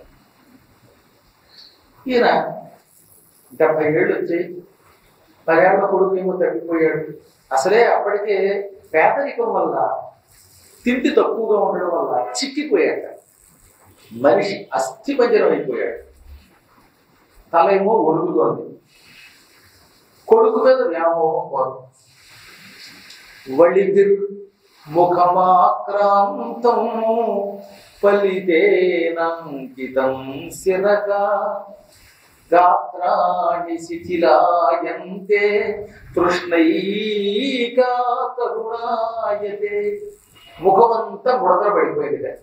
ఈయన డెబ్బై ఏళ్ళు వచ్చాయి పదేళ్ల కొడుకు ఏమో తగ్గిపోయాడు అసలే అప్పటికే పేదరికం వల్ల తిండి తక్కువగా ఉండడం వల్ల చిక్కిపోయాడు మనిషి అస్థిపంజరం అయిపోయాడు తల ఏమో ఒడుగుతోంది కొడుకు మీద వ్యామోహం కోరు వళిదిర్ ముఖమాక్రాంతం ఫలితేనంకితం శిరగా గాత్రాణి శిథిలాయంతే తృష్ణైకా తరుణాయతే ముఖమంతా ముడత పడిపోయింది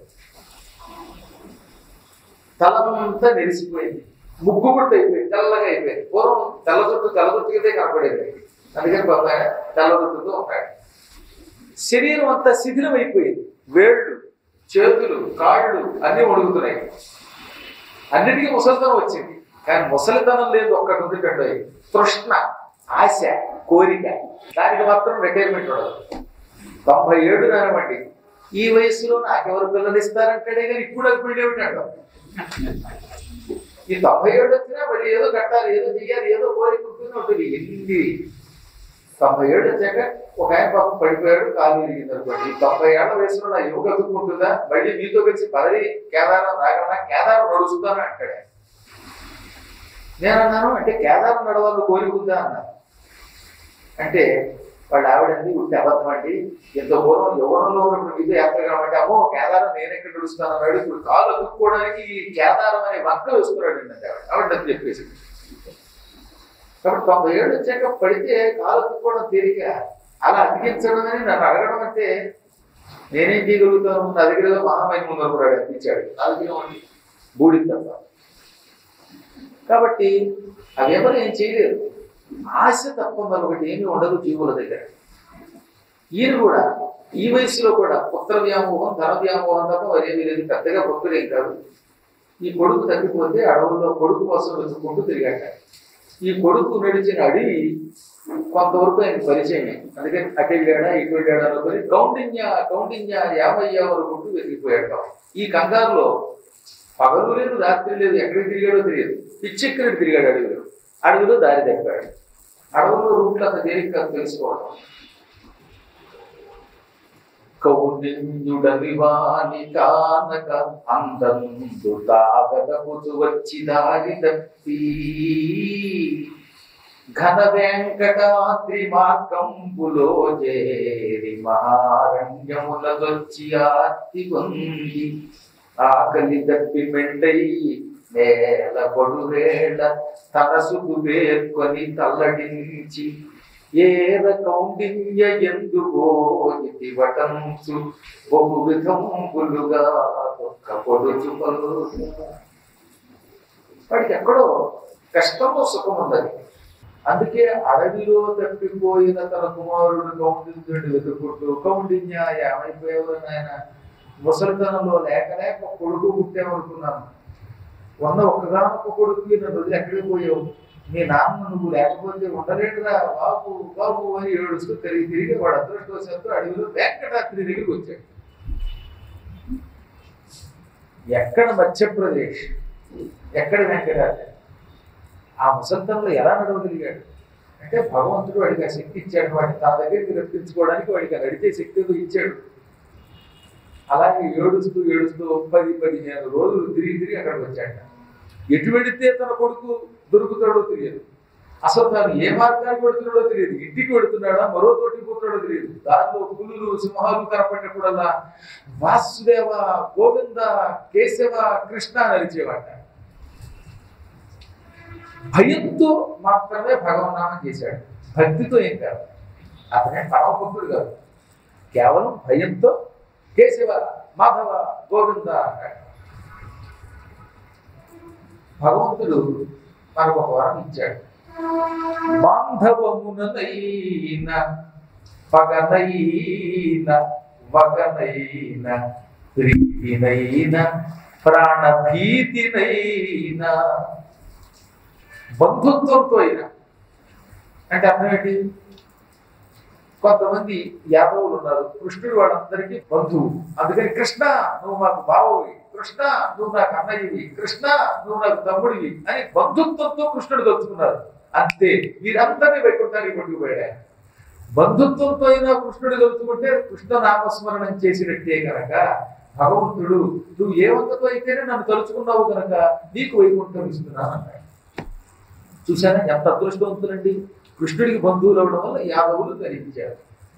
తలంతా నెరిసిపోయింది ముగ్గు గుట్ట అయిపోయింది తెల్లగా అయిపోయింది పూర్వం తెల్ల జుట్టు తెల్ల జుట్టు కిందే కనపడేది అందుకని బాబాయ్ తెల్ల జుట్టుతో ఉంటాడు శరీరం అంతా శిథిలం అయిపోయింది వేళ్ళు చేతులు కాళ్ళు అన్నీ వణుకుతున్నాయి అన్నిటికీ ముసలితనం వచ్చింది కానీ ముసలితనం లేదు ఒక్కటి ఉంది కండు తృష్ణ ఆశ కోరిక దానికి మాత్రం రిటైర్మెంట్ ఉండదు తొంభై ఏడు కానివ్వండి ఈ వయసులో నాకెవరు పిల్లలు ఇస్తారంటాడే కానీ ఇప్పుడు అది పెళ్ళి ఏమిటంటాం ఈ తొంభై ఏడు వచ్చినా మళ్ళీ ఏదో కట్టాలి ఏదో చెయ్యాలి ఏదో కోరిక ఉంటుంది ఉంటుంది ఎన్ని తొంభై ఏడు వచ్చాక ఒక ఆయన పాపం పడిపోయాడు కాలు విరిగింది అనుకోండి ఈ తొంభై ఏళ్ల వయసులో నా యువక ఎదుర్కొంటుందా మళ్ళీ మీతో కలిసి పదవి కేదారం రాగలనా కేదారం నడుస్తాను అంటాడు ఆయన. నేను అన్నాను అంటే కేదారం నడవాలని కోరిక ఉందా అన్నాను అంటే వాళ్ళ ఆవిడండి ఉంటే అబద్ధం అండి ఎంత పూర్వం యవ్వనంలో ఉన్నప్పుడు మీతో యాత్రగా అంటే అమ్మో కేదారం నేను ఎక్కడ నడుస్తాను అన్నాడు ఇప్పుడు కాలు అతుక్కోవడానికి ఈ కేదారం అనే వంక వేసుకున్నాడు అండి ఆవిడ ఆవిడ నాకు చెప్పేసి కాబట్టి తొంభై ఏళ్ళు వచ్చాక పడితే కాలు అతుక్కోవడం తేలిక అలా అతికించడం అని నన్ను అడగడం అంటే నేనేం చేయగలుగుతాను నా దగ్గర ఏదో మహామైన ముందు అనుకున్నాడు అనిపించాడు నాలుగు బూడి తప్ప కాబట్టి అవేమో ఏం చేయలేరు ఆశ తప్ప మరొకటి ఏమీ ఉండదు జీవుల దగ్గర ఈయన కూడా ఈ వయసులో కూడా పుత్ర వ్యామోహం ధన వ్యామోహం తప్ప మరేమీ లేదు పెద్దగా భక్తులేం కాదు ఈ కొడుకు తగ్గిపోతే అడవుల్లో కొడుకు కోసం వెతుక్కుంటూ తిరిగాట ఈ కొడుకు నడిచిన అడవి కొంతవరకు ఆయన పరిచయమే అందుకని అటు వెళ్ళాడా ఇటు వెళ్ళాడా అనుకుని కౌండిన్య కౌండిన్య యాభయ్య వరకు వెతికిపోయాడు పాపం. ఈ కంగారులో పగలు లేదు రాత్రి లేదు ఎక్కడికి తిరిగాడో తెలియదు పిచ్చెక్కడికి తిరిగాడు అడవిలో అడవిలో దారి తప్పాడు అడవుల్లో రూట్లు అంత తేలిక కాదు తెలుసుకోవడం కౌండిన్యుడనివాని కానక అందందు తాగదపుచు వచ్చి దారి తప్పి ఘన వెంకటాద్రి మార్గంబులో చేరి మహారణ్యములదొచ్చి ఆర్తి పొంది ఆకలి తప్పి మెండై నేల పొడువేళ తనసుకు వేర్కొని తల్లడించి ఏద కౌండిన్య ఎందుకో ఇది వటంసు బహు విధంబులుగా ఒక్క పొడుచు వాడికి ఎక్కడో కష్టము సుఖం ఉన్నది అందుకే అడవిలో తప్పిపోయిన తన కుమారుడు కౌండిన్యుడిని వెతుక్కుంటూ కౌండిన్య ఏమైపోయావు నాయన ముసలితనంలో లేక లేక కొడుకు పుట్టామనుకున్నాను ఉన్న ఒక్కగానొక్క కొడుకు నన్ను వదిలి ఎక్కడికి పోయావు మీ నాన్న నువ్వు లేకపోతే ఉండలేడురా బాబు బాబు అని ఏడుస్తూ తిరిగి తిరిగి వాడు అదృష్టవశాత్తు అడవిలో వెంకటాద్రి దగ్గరికి వచ్చాడు ఎక్కడ మధ్యప్రదేశ్ ఎక్కడ వెంకటాద్రి ఆ ముసల్తంలో ఎలా నడవగలిగాడు అంటే భగవంతుడు వాడికి ఆ శక్తి ఇచ్చాడు వాడిని తన దగ్గరికి రప్పించుకోవడానికి వాడికి ఆ నడిచే శక్తి ఏదో ఇచ్చాడు అలాగే ఏడుస్తూ ఏడుస్తూ పది పదిహేను రోజులు తిరిగి తిరిగి అక్కడికి వచ్చాడు ఎటు వెడితే తన కొడుకు దొరుకుతాడో తెలియదు అసలు తాను ఏ మార్గానికి వెడుతున్నాడో తెలియదు ఇంటికి వెడుతున్నాడా మరో తోటికి పోతున్నాడో తెలియదు దారిలో పులులు సింహాలు కనపడినప్పుడల్లా వాసుదేవ గోవింద కేశవ కృష్ణ అని అరిచేవాట భయంతో మాత్రమే భగవన్నామం చేశాడు భక్తితో ఏం కాదు అతనే పరమభక్తుడు కాదు కేవలం భయంతో కేశవ మాధవ గోవింద అన్నాడు భగవంతుడు మనకు ఒక వరం ఇచ్చాడు బాంధవముననైన పగనైన వగనైన ప్రీతినైన ప్రాణభీతినైన బంధుత్వంతో అయినా అంటే అర్థం ఏంటి కొంతమంది యాదవులు ఉన్నారు కృష్ణుడు వాళ్ళందరికీ బంధువు అందుకని కృష్ణ నువ్వు మాకు బావవి కృష్ణ నువ్వు నాకు అన్నయ్యవి కృష్ణ నువ్వు నాకు తమ్ముడివి అని బంధుత్వంతో కృష్ణుడు కలుసుకున్నారు అంతే మీరందరినీ వైకుంఠానికి పట్టుకుపోయాడు బంధుత్వంతో అయినా కృష్ణుడు కలుసుకుంటే కృష్ణ నామస్మరణం చేసినట్టే కనుక భగవంతుడు నువ్వు ఏ వందతో అయితేనే నన్ను తలుచుకున్నావు కనుక నీకు వైకుంఠం ఇస్తున్నాను అన్నాడు చూసారా ఎంత అదృష్టవంతులండి కృష్ణుడికి బంధువులు అవడం వల్ల యాదవులు ధరించారు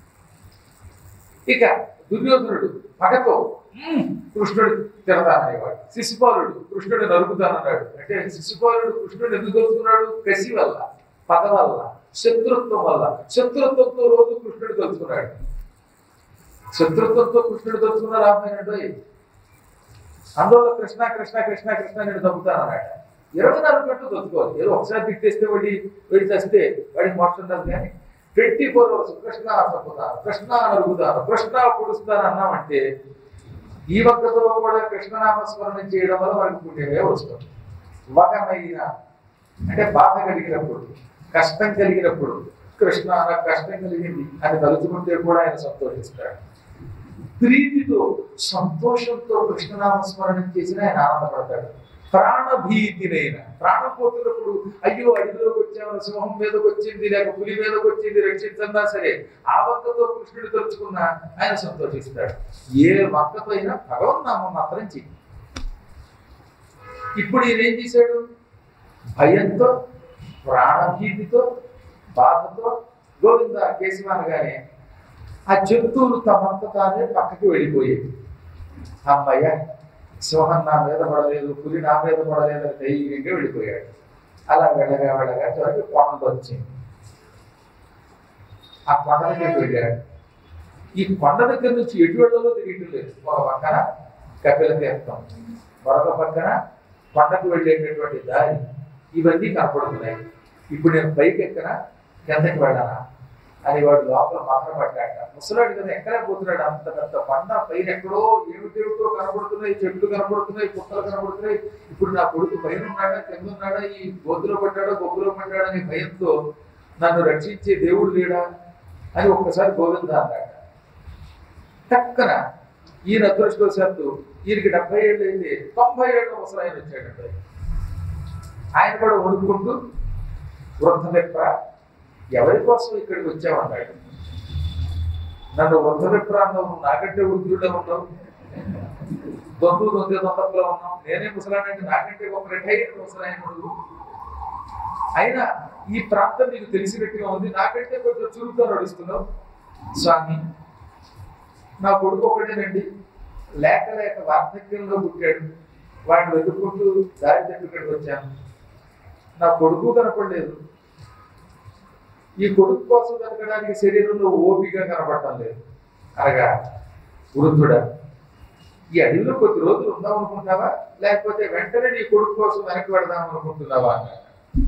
ఇక దుర్యోధనుడు పగతో "మ్మ్, కృష్ణుడు తిడతాననేవాడు శిశుపాలుడు కృష్ణుడు నరుకుతానన్నాడు అంటే శిశుపాలుడు కృష్ణుడు ఎందుకు కలుసుకున్నాడు కసి వల్ల పగ వల్ల శత్రుత్వం వల్ల శత్రుత్వంతో రోజు కృష్ణుడు కలుసుకున్నాడు శత్రుత్వంతో కృష్ణుడు కలుసుకున్న రామాయణుడు అందువల్ల కృష్ణ కృష్ణ కృష్ణ కృష్ణ నేను చంపుతానన్నాడు ఇరవై నాలుగు గంటలు దొరుకుకోవాలి ఏదో ఒకసారి తిట్టేస్తే వాడి వీడి చస్తే వాడికి మోక్షం రాదు కానీ ట్వంటీ ఫోర్ అవర్స్ కృష్ణ చంపుతాను కృష్ణ నరుగుతాను కృష్ణ పొడుస్తాను అన్నామంటే ఈ ఒక్కతో కూడా కృష్ణనామస్మరణం చేయడం వల్ల మనకి పుణ్యమే వస్తుంది వగనైన అంటే బాధ కలిగినప్పుడు కష్టం కలిగినప్పుడు కృష్ణ నాకు కష్టం కలిగింది అని తలుచుకుంటే కూడా ఆయన సంతోషిస్తాడు ప్రీతితో సంతోషంతో కృష్ణనామస్మరణం చేసిన ఆయన ఆనందపడతాడు ప్రాణభీతినైన ప్రాణం పోతున్నప్పుడు అయ్యో అడవిలోకి వచ్చామని సింహం మీదకి వచ్చింది లేక పులి మీదకి వచ్చింది రక్షించన్నా సరే ఆ వంకతో కృష్ణుడు తలుచుకున్నా ఆయన సంతోషిస్తాడు ఏ వంకతో అయినా భగవన్నామం మాత్రం చెయ్యి ఇప్పుడు ఈయన ఏం చేశాడు భయంతో ప్రాణభీతితో బాధతో గోవింద కేశవానగానే ఆ జంతువులు తమంత తానే పక్కకి వెళ్ళిపోయేవి అమ్మయ్య సింహం నా మీద పడలేదు పులి నా మీద పడలేదు అని ధైర్యంగా వెళ్ళిపోయాడు అలా వెళ్ళగా వెళ్ళగా చివరికి కొండ వచ్చింది ఆ కొండ దగ్గరికి వెళ్ళాడు ఈ కొండ దగ్గర నుంచి ఎటు వెళ్ళలో తెలియటం లేదు ఒక పక్కన కపిల తీర్థం మరొక పక్కన కొండకు వెళ్ళేటటువంటి దారి ఇవన్నీ కనపడుతున్నాయి ఇప్పుడు నేను పైకి ఎక్కనా కిందకి వెళ్ళానా అని వాడు లోపల మాత్రం పడ్డాట ముసలాడు కదా ఎక్కడ పోతున్నాడు అంత పెద్ద కొండ పైన ఎక్కడో ఏమిటేమిటో కనబడుతున్నాయి చెట్లు కనబడుతున్నాయి పుట్టలు కనబడుతున్నాయి ఇప్పుడు నా కొడుకు పైన ఉన్నాడా కింద ఉన్నాడా ఈ గొద్దులో పడ్డాడో గొప్పలో పడ్డాడా అనే భయంతో నన్ను రక్షించే దేవుడు లేడా అని ఒక్కసారి గోవింద అన్నాడు టక్కన ఈయన అదృష్టవశాత్తు ఈయనకి డెబ్బై ఏళ్ళు అయింది తొంభై ఏళ్ళు ముసలు ఆయన వచ్చాడండి ఆయన కూడా వణుకుంటూ వృద్ధ మిత్ర ఎవరి కోసం ఇక్కడికి వచ్చామన్నాడు నన్ను వృద్ధ విప్రాంతం నాకంటే వృద్ధుడే ఉన్నావు దొందు దొందే దొందలో ఉన్నాం నేనే ముసలానంటే నాకంటే ఒక రిటైర్డ్ ముసలాయన నువ్వు అయినా ఈ ప్రాంతం నీకు తెలిసినట్టుగా ఉంది నాకంటే కొంచెం చురుగ్గా నడుస్తున్నావు స్వామి నా కొడుకు ఒకటేనండి లేక లేక వార్ధక్యంలో పుట్టాడు వాడిని వెతుక్కుంటూ దారి తప్పి ఇక్కడికి వచ్చాను నా కొడుకు కనపడలేదు ఈ కొడుకు కోసం వెతకడానికి శరీరంలో ఓపిక కనపడటం లేదు అనగా వృద్ధుడా ఈ అడవిలో కొద్ది రోజులు ఉందాం అనుకుంటున్నావా లేకపోతే వెంటనే నీ కొడుకు కోసం వెనక్కి పెడదాం అనుకుంటున్నావా అన్నాడు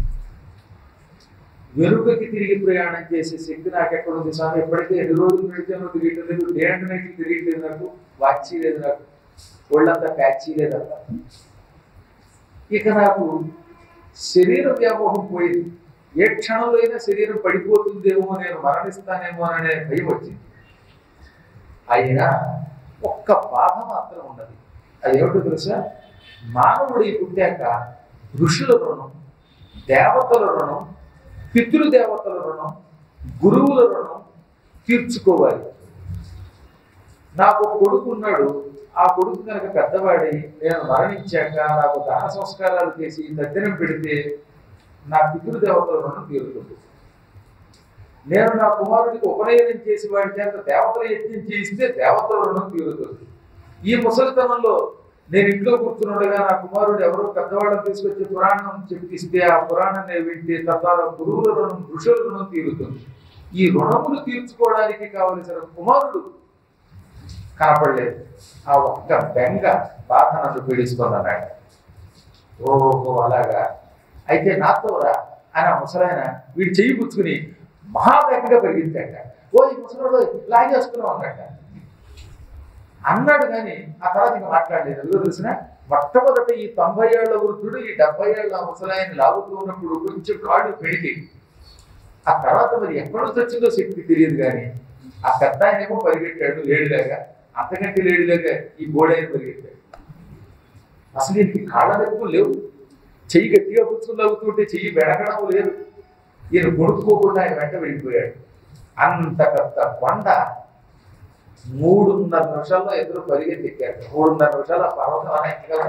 వెనుకకి తిరిగి ప్రయాణం చేసే శక్తి నాకు ఎక్కడ ఉంది స్వామి ఎప్పటికీ ఎన్ని రోజులు పెడితేనో తిరిగి లేదు డే అండ్ నైట్ తిరిగి నాకు వాచి లేదు నాకు ఒళ్ళంతా ప్యాచీ లేదంతా ఇక నాకు శరీర వ్యామోహం పోయింది ఏ క్షణంలో అయినా శరీరం పడిపోతుందేమో నేను మరణిస్తానేమో అనే భయం వచ్చింది అయినా ఒక్క బాధ మాత్రం ఉన్నది అది ఏమిటో తెలుసా మానవుడు ఈ పుట్టాక ఋషుల రుణం దేవతల రుణం పితృదేవతల రుణం గురువుల రుణం తీర్చుకోవాలి నాకు ఒక కొడుకు ఉన్నాడు ఆ కొడుకు కనుక పెద్దవాడి నేను మరణించాక నాకు దాన సంస్కారాలు చేసి తద్దినం పెడితే నా పితృదేవతల రుణం తీరుతుంది నేను నా కుమారుడికి ఉపనయనం చేసి వాడి చేత దేవతల యజ్ఞం చేయిస్తే దేవతల రుణం తీరుతుంది ఈ ముసలితనంలో నేను ఇంట్లో కూర్చుండగా నా కుమారుడు ఎవరో పెద్దవాళ్ళని తీసుకొచ్చి పురాణం చెప్పిస్తే ఆ పురాణాన్ని వింటే తద్వారా గురువుల రుణం ఋషుల రుణం తీరుతుంది ఈ రుణములు తీర్చుకోవడానికి కావలసిన కుమారుడు కనపడలేదు ఆ ఒక్క బెంగ బాధ నన్ను పీడిస్తుందన్నాడు ఓహో అలాగా అయితే నాతో రా అని ఆ ముసలాయన వీడు చెయ్యి పుచ్చుకుని మహావేగంగా పెరిగించాట ఓ ఈ ముసలోడు లాగేసుకున్నాం అన్నట్ట అన్నాడు కానీ ఆ తర్వాత ఇంకా మాట్లాడలేదు ఎందుకు తెలిసిన మొట్టమొదట ఈ తొంభై ఏళ్ల వృద్ధుడు ఈ డెబ్బై ఏళ్ల ముసలాయన్ని లాగుతూ ఉన్నప్పుడు కొంచెం కాళ్ళు పెడితే ఆ తర్వాత మరి ఎక్కడ నుంచి వచ్చిందో శక్తి తెలియదు కానీ ఆ పెద్ద ఆయనేమో పరిగెట్టాడు లేడిలాగా అంతకంటే లేడిలాగా ఈ గోడైన పరిగెట్టాడు అసలు ఈయనకి కాళ్ళ నొప్పులు లేవు చెయ్యి గట్టిగా పుచ్చుకుని లాగుతుంటే చెయ్యి వెనకడం లేదు ఈయన కొడుకోకుండా ఆయన వెంట వెళ్ళిపోయాడు అంత పెద్ద కొండ మూడున్నర నిమిషాల్లో ఎదురు పరిగెత్తి ఎక్కాడు మూడున్నర నిమిషాలు ఆ పర్వతం అని ఎక్కగలం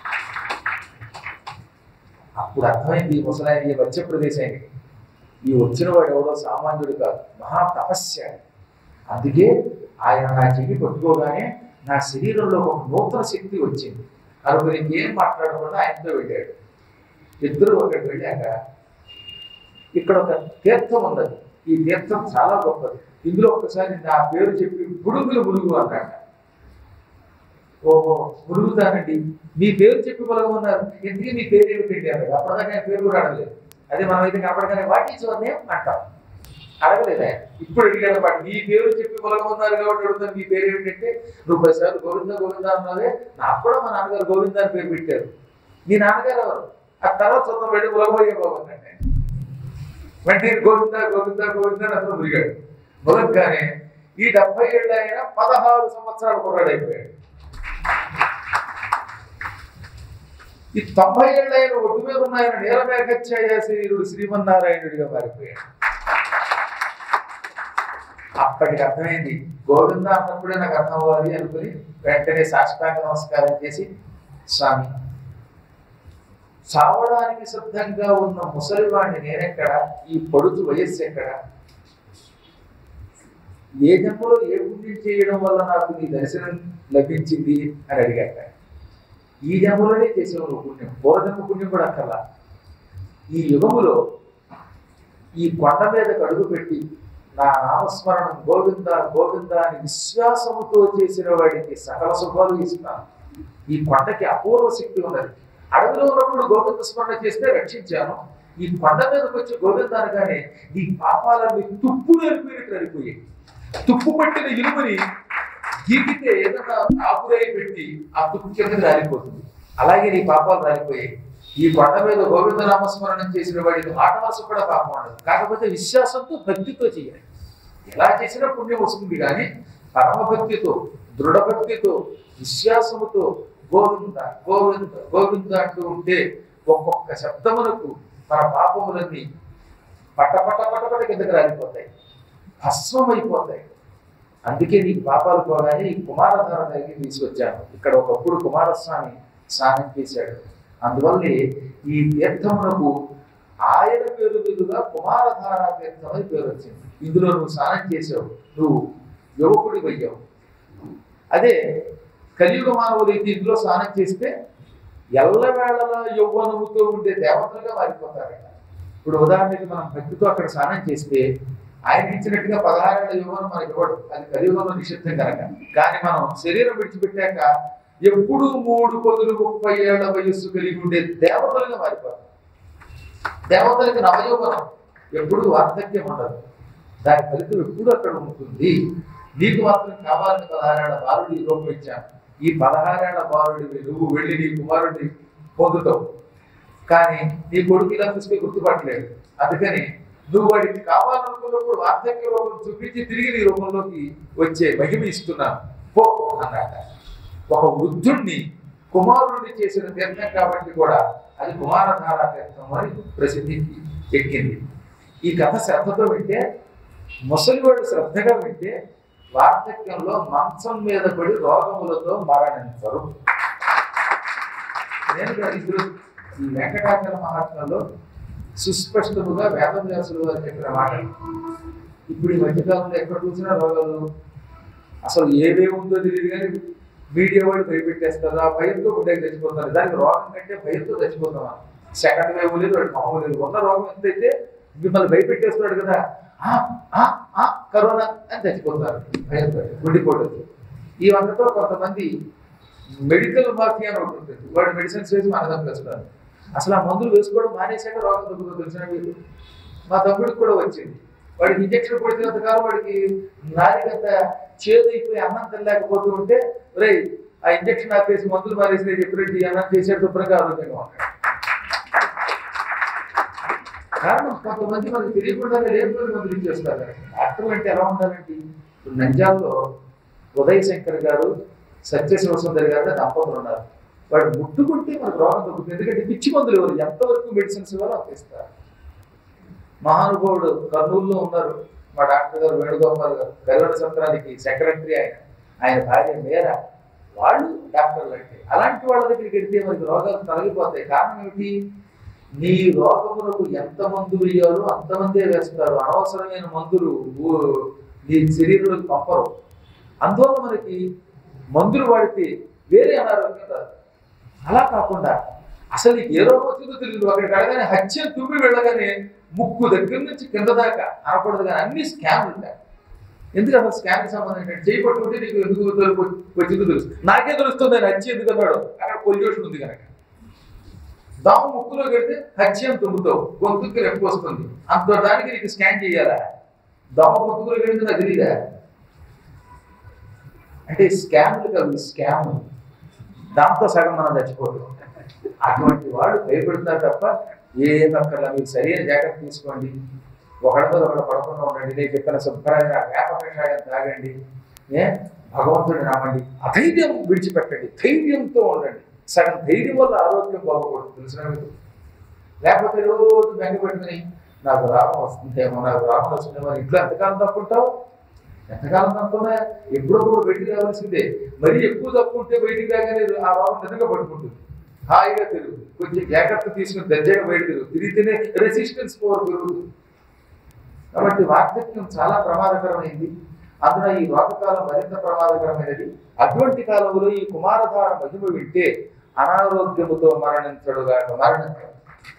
అప్పుడు అర్థమైంది ఈ ముసలాయన ఈ వచ్చే ప్రదేశానికి ఈ వచ్చిన వాడు ఎవడో సామాన్యుడు కాదు మహా తపస్యాలి అందుకే ఆయన నా చెయ్యి పట్టుకోగానే నా శరీరంలో ఒక నూతన శక్తి వచ్చింది అనుకుని ఏం మాట్లాడకుండా ఆయనతో వెళ్ళాడు ఇద్దరు ఒకటి వెళ్ళాక ఇక్కడ ఒక తీర్థం ఉన్నది ఈ తీర్థం చాలా గొప్పది ఇందులో ఒక్కసారి నా పేరు చెప్పి పుడుగులు ములుగు అన్నాడు ఓహో మురుగుతానండి మీ పేరు చెప్పి పొలగమన్నారు ఎందుకు మీ పేరు ఏమిటండి అన్నాడు అప్పటిదాకా ఆయన పేరు కూడా అడగలేదు అదే మనం అయితే కనపడగానే వాట్ ఈజ్ యువర్ నేమ్ అంటాం అడగలేదు ఆయన ఇప్పుడు అడిగాడు అనమాట మీ పేరు చెప్పి పొలగమన్నారు కాబట్టి అడుగుతాను మీ పేరు ఏమిటంటే నువ్వు పదిసార్లు గోవింద గోవింద అన్నదే నాకు కూడా మా నాన్నగారు గోవింద అని పేరు పెట్టారు మీ నాన్నగారు ఎవరు ఆ తర్వాత చూద్దాం వెళ్ళి పొలగబోయే బాగుందండి వెంటనే గోవింద గోవింద గోవింద అని అతను మురిగాడు మొదలుగానే ఈ డెబ్బై ఏళ్ళు అయినా పదహారు సంవత్సరాలు కుర్రాడు అయిపోయాడు ఈ తొంభై ఏళ్ళు అయిన ఒడ్డు మీద ఉన్న ఆయన నీలమేఘచ్ఛాయ శరీరుడు శ్రీమన్నారాయణుడిగా మారిపోయాడు అప్పటికి అర్థమైంది గోవింద అన్నప్పుడే నాకు అర్థం అవ్వాలి అనుకుని వెంటనే సాష్టాంగ నమస్కారం చేసి స్వామి చావడానికి సిద్ధంగా ఉన్న ముసలివాడిని నేనెక్కడ ఈ పొడుచు వయస్సు ఎక్కడ ఏ జన్మలో ఏ పుణ్యం చేయడం వల్ల నాకు నీ దర్శనం లభించింది అని అడిగాక ఈ జన్మలోనే చేసావు నువ్వు పుణ్యం పూర్వజన్మ పుణ్యం కూడా అక్కర్లా ఈ యుగములో ఈ కొండ మీద అడుగు పెట్టి నా నామస్మరణం గోవింద గోవింద అని విశ్వాసముతో చేసిన వాడికి సకల శుభాలు ఇస్తాను ఈ కొండకి అపూర్వ శక్తి ఉన్నది అడవిలో ఉన్నప్పుడు గోవింద స్మరణ చేస్తే రక్షించాను ఈ కొండ మీదకి వచ్చి గోవింద అనగానే నీ పాపాలన్నీ తుప్పు నేర్పినట్టు అరిపోయాయి తుప్పు పట్టిన ఇనుముని గీకితే ఏదైనా ఆకురాయి పెట్టి ఆ తుప్పు కింద రాలిపోతుంది అలాగే నీ పాపాలు రాలిపోయాయి ఈ కొండ మీద గోవింద నామస్మరణం చేసిన వాడికి మాట వలస కూడా పాపం ఉండదు కాకపోతే విశ్వాసంతో భక్తితో చేయాలి ఎలా చేసినా పుణ్యం వస్తుంది కానీ పరమభక్తితో దృఢభక్తితో విశ్వాసముతో గోవింద గోవింద గోవింద అంటూ ఉంటే ఒక్కొక్క శబ్దమునకు మన పాపములన్నీ పట్ట పట్ట పట్ట పట్ట కిందకి రాలిపోతాయి భస్మమైపోతాయి అందుకే నీ పాపాలు పోగానే ఈ కుమారధార దగ్గరికి తీసుకొచ్చాను ఇక్కడ ఒకప్పుడు కుమారస్వామి స్నానం చేశాడు అందువల్లే ఈ తీర్థమునకు ఆయన పేరు మీదుగా కుమారధార తీర్థం అని పేరు వచ్చింది ఇందులో నువ్వు స్నానం చేసావు నువ్వు యువకుడి అయ్యావు అదే కలియుగ మానవులైతే ఇందులో స్నానం చేస్తే ఎల్లవేళలా యౌవనముతో ఉండే దేవతలుగా మారిపోతారట ఇప్పుడు ఉదాహరణకి మనం భక్తితో అక్కడ స్నానం చేస్తే ఆయన ఇచ్చినట్టుగా పదహారేళ్ల యువనం మనకి ఇవ్వడు అది కలియుగంలో నిషిద్ధం కనుక కానీ మనం శరీరం విడిచిపెట్టాక ఎప్పుడు మూడు పదులు ముప్పై ఏళ్ల వయస్సు కలిగి ఉండే దేవతలుగా మారిపోతాం దేవతలకి నవయౌవనం ఎప్పుడు వార్ధక్యం ఉండదు దాని ఫలితం ఎప్పుడు అక్కడ ఉంటుంది నీకు మాత్రం కావాలని పదహారేళ్ల బాలుడి రూపం ఇచ్చాను ఈ పదహారేళ్ల బాలుడివి నువ్వు వెళ్ళి నీ కుమారుడిని పొందుతావు కానీ నీ కొడుకు ఇలా చూస్తే గుర్తుపట్టలేడు అందుకని నువ్వు వాడికి కావాలనుకున్నప్పుడు వార్ధక్య రూపం చూపించి తిరిగి నీ రూపంలోకి వచ్చే మహిమ ఇస్తున్నాను పో అన్నాట ఒక వృద్ధుణ్ణి కుమారుడిని చేసిన తీర్థం కాబట్టి కూడా అది కుమారధార తీర్థం అని ప్రసిద్ధి ఎక్కింది ఈ కథ శ్రద్ధతో వింటే ముసలివాడు శ్రద్ధగా వింటే వార్ధక్యంలో మంచం మీద పడి రోగములతో మరణించరు నేను ఇప్పుడు ఈ వెంకటాచల మహాత్మలో సుస్పష్టముగా వేదవ్యాసులు వారు చెప్పిన మాటలు ఇప్పుడు ఈ మధ్యకాలంలో ఎక్కడ చూసినా రోగాలు అసలు ఏమేమి ఉందో తెలియదు కానీ మీడియా వాళ్ళు భయపెట్టేస్తారు ఆ భయంతో గుండెకి చచ్చిపోతారు దానికి రోగం కంటే భయంతో చచ్చిపోతాం సెకండ్ వేవ్ లేదు వాడు మామూలు లేదు ఉన్న రోగం ఎంతైతే మిమ్మల్ని భయపెట్టేస్తున్నాడు కదా ఆ, ఆ, ఆ, కరోనా అని చచ్చిపోతారు భయంతో గుండెపోటు ఈ వంటతో కొంతమంది మెడికల్ మాఫియా అని ఒకటి ఉంటుంది వాడు మెడిసిన్స్ వేసి మన చంపేస్తారు అసలు ఆ మందులు వేసుకోవడం మానేశాక రోగం తగ్గుతుందో తెలిసిన మీరు మా తమ్ముడికి కూడా వచ్చింది వాడికి ఇంజక్షన్ కొట్టినంత కాలం వాడికి నాలుగంత చేదు అయిపోయి అన్నం తినలేకపోతూ ఉంటే రే ఆ ఇంజక్షన్ ఆపేసి మందులు మారేసి చెప్పినట్టు ఈ అన్నం చేసే శుభ్రంగా ఆరోగ్యంగా ఉంటాడు కారణం కొంతమంది మనకు తెలియకుండానే లేబుల్ మందులు ఇచ్చేస్తారు డాక్టర్ అంటే ఎలా ఉండాలంటే ఇప్పుడు నంజాల్లో ఉదయ్ శంకర్ గారు సత్యశివ సుందరి గారు అనే దంపతులు ఉన్నారు వాడు ముట్టుకుంటే మనకు రోగం తగ్గుతుంది ఎందుకంటే పిచ్చి మందులు ఇవ్వరు ఎంతవరకు మెడిసిన్స్ ఇవ్వాలో అంత ఇస్తారు మహానుభావుడు కర్నూలులో ఉన్నారు మా డాక్టర్ గారు వేణుగోపాల్ గారు గరుడ సత్రానికి సెక్రటరీ ఆయన ఆయన భార్య మేర వాళ్ళు డాక్టర్లు అంటే అలాంటి వాళ్ళ దగ్గరికి వెళ్తే మనకి రోగాలు తొలగిపోతాయి కారణం ఏమిటి నీ రోగములకు ఎంత మందులు ఇయ్యాలో అంతమందే వేస్తారు అనవసరమైన మందులు ఊ- నీ శరీరంలోకి పంపరు అందువల్ల మనకి మందులు వాడితే వేరే అనారోగ్యం రాదు అలా కాకుండా అసలు నీకు ఏ రోగం వచ్చిందో తెలియదు అక్కడికి వెళ్ళగానే హత్య తుమ్మి వెళ్ళగానే ముక్కు దగ్గర నుంచి కింద దాకా అనకూడదు కానీ అన్ని స్కామ్లు ఉంటాయి ఎందుకు అసలు స్కామ్కి సంబంధించిన చేయి పట్టుకుంటే నీకు ఎందుకు తెలుపు- వచ్చిందో తెలుసు నాకే తెలుస్తుంది ఆయన హత్య ఎందుకు అన్నాడు అక్కడ పొల్యూషన్ ఉంది కనుక దాము ముక్కులో పెడితే హత్యం తుమ్ముతావు గొంతుకి రెప్పు వస్తుంది అంత దానికి నీకు స్కాన్ చేయాలా దోమ గొంతుకులో పెడితే నాకు తెలియదా అంటే స్కామ్లు కాదు స్కామ్ దాంతో సగం మనం చచ్చిపోతాం అటువంటి వాడు భయపెడుతున్నారు తప్ప ఏ పక్కన మీరు సరైన జాగ్రత్త తీసుకోండి ఒకడి మీద ఒకటి పడకుండా ఉండండి నేను చెప్పిన శుభ్రంగా వేప కషాయం తాగండి ఏ భగవంతుడిని నమ్మండి అధైర్యం విడిచిపెట్టండి ధైర్యంతో ఉండండి సగం ధైర్యం వల్ల ఆరోగ్యం బాగోకూడదు తెలిసిన మీకు లేకపోతే రోజు బెంగ పెట్టుకుని నాకు రాగం వస్తుందేమో నాకు రాగం వస్తుందేమో అని ఇంట్లో ఎంతకాలం తప్పుంటావు ఎంతకాలం తప్పున్నా ఎప్పుడో కూడా బయటికి రావాల్సిందే మరీ ఎక్కువ తప్పుంటే బయటికి రాగానే ఆ రోగం నిజంగా పట్టుకుంటుంది హాయిగా తిరుగు కొంచెం జాగ్రత్త తీసుకుని దర్జాగా బయట తిరుగు తిరిగితేనే రెసిస్టెన్స్ పవర్ పెరుగుతుంది కాబట్టి వార్ధక్యం చాలా ప్రమాదకరమైంది అందున ఈ రోగకాలం మరింత ప్రమాదకరమైనది అటువంటి కాలంలో ఈ కుమారధార మహిమ వింటే అనారోగ్యముతో మరణించడుగా మరణించడు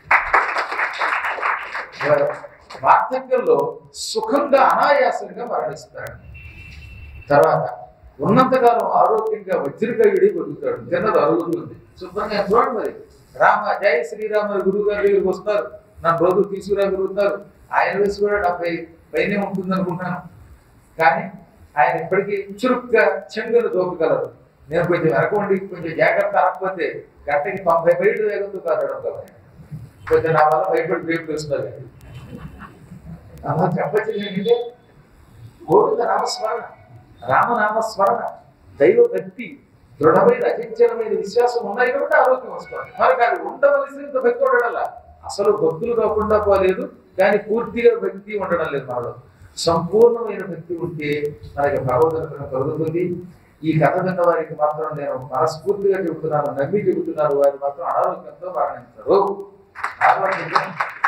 వార్ధక్యంలో సుఖంగా అనాయాసంగా మరణిస్తాడు తర్వాత ఉన్నంతకాలం ఆరోగ్యంగా వజ్రకయుడి బతుకుతాడు తిన్నది అరుగుతుంది శుభ్రంగా చూడండి మరి రామ జయ శ్రీరామ గురువు గారి దగ్గరికి వస్తారు నన్ను రోజు తీసుకురాగలుగుతారు ఆయన వయసు కూడా డెబ్బై పైనే ఉంటుంది అనుకుంటున్నాను కానీ ఆయన ఇప్పటికీ చురుగ్గా చెంగులు దోపగలరు నేను కొంచెం వెనకండి కొంచెం జాగ్రత్త అనకపోతే గంటకి తొంభై బయట వేగంతో కాదడం కదా కొంచెం నా వల్ల భయపడి బ్రేక్ తెలుస్తున్నారు అలా చెప్పచ్చు ఏంటంటే గోవింద నామస్మరణ రామనామస్మరణ దైవ భక్తి దృఢమైన అచంచలమైన విశ్వాసం ఉన్నాయి కాబట్టి ఆరోగ్యం వస్తుంది మరి అది ఉండవలసినంత భక్తి ఉండడం అసలు భక్తులు కాకుండా పోలేదు కానీ పూర్తిగా భక్తి ఉండడం లేదు మనలో సంపూర్ణమైన భక్తి ఉంటే మనకి భగవదనుగ్రహం కలుగుతుంది ఈ కథ విన్న వారికి మాత్రం నేను మనస్ఫూర్తిగా చెబుతున్నాను నమ్మి చెబుతున్నారు వారు మాత్రం అనారోగ్యంతో మరణించరు ఆరోగ్యంగా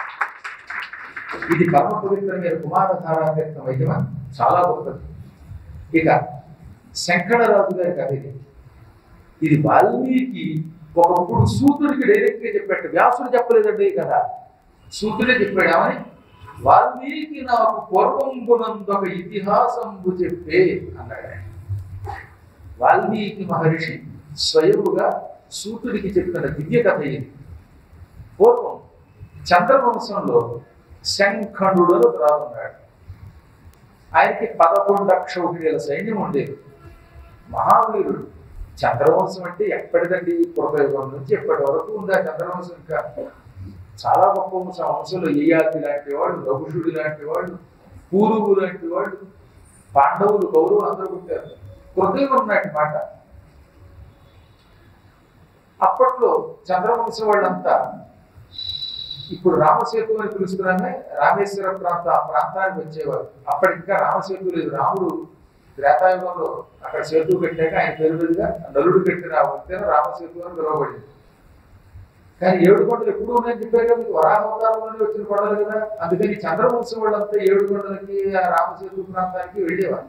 ఇది పరమ పవిత్రమైన కుమారధారాతీర్థ మహిమ చాలా గొప్పది ఇక శంకరరాజు గారి కథ ఇది ఇది వాల్మీకి ఒకప్పుడు సూతుడికి డైరెక్ట్ గా చెప్పాడు వ్యాసుడు చెప్పలేదండి ఈ కథ సూతుడే చెప్పాడు ఏమని వాల్మీకి నాకు పూర్వంబునందొక ఇతిహాసంబు చెప్పే అన్నాడు ఆయన. వాల్మీకి మహర్షి స్వయముగా సూతుడికి చెప్పిన దివ్య కథ ఇది పూర్వం చంద్రవంశంలో శంఖండు అని రానున్నాడు ఆయనకి పదకొండు అక్షౌహిణీల సైన్యం ఉండేది మహావీరుడు చంద్రవంశం అంటే ఎప్పటిదండి పూర్వయుగం నుంచి ఎప్పటి వరకు ఉంది ఆ చంద్రవంశం ఇంకా చాలా గొప్ప వంశం ఆ వంశంలో యయాతి లాంటి వాళ్ళు రఘుషుడు లాంటి వాళ్ళు పూరువు లాంటి వాళ్ళు పాండవులు కౌరవులు అందరూ పుట్టారు కృతయుగం నాటి మాట అప్పట్లో చంద్రవంశం వాళ్ళంతా ఇప్పుడు రామసేతు అని పిలుస్తున్నామే రామేశ్వర ప్రాంత ఆ ప్రాంతానికి వచ్చేవారు అప్పటి ఇంకా రామసేతు లేదు రాముడు త్రేతాయుగంలో అక్కడ సేతు కట్టాక ఆయన పేరు మీదుగా నలుడు కట్టిన ఆ వంతెన రామసేతు అని పిలువబడింది కానీ ఏడు కొండలు ఎప్పుడు ఉన్నాయని చెప్పారు కదా మీకు వరాహవతారంలోనే వచ్చిన కొండలు కదా అందుకని చంద్రవంశం వాళ్ళంతా ఏడు కొండలకి ఆ రామసేతు ప్రాంతానికి వెళ్ళేవారు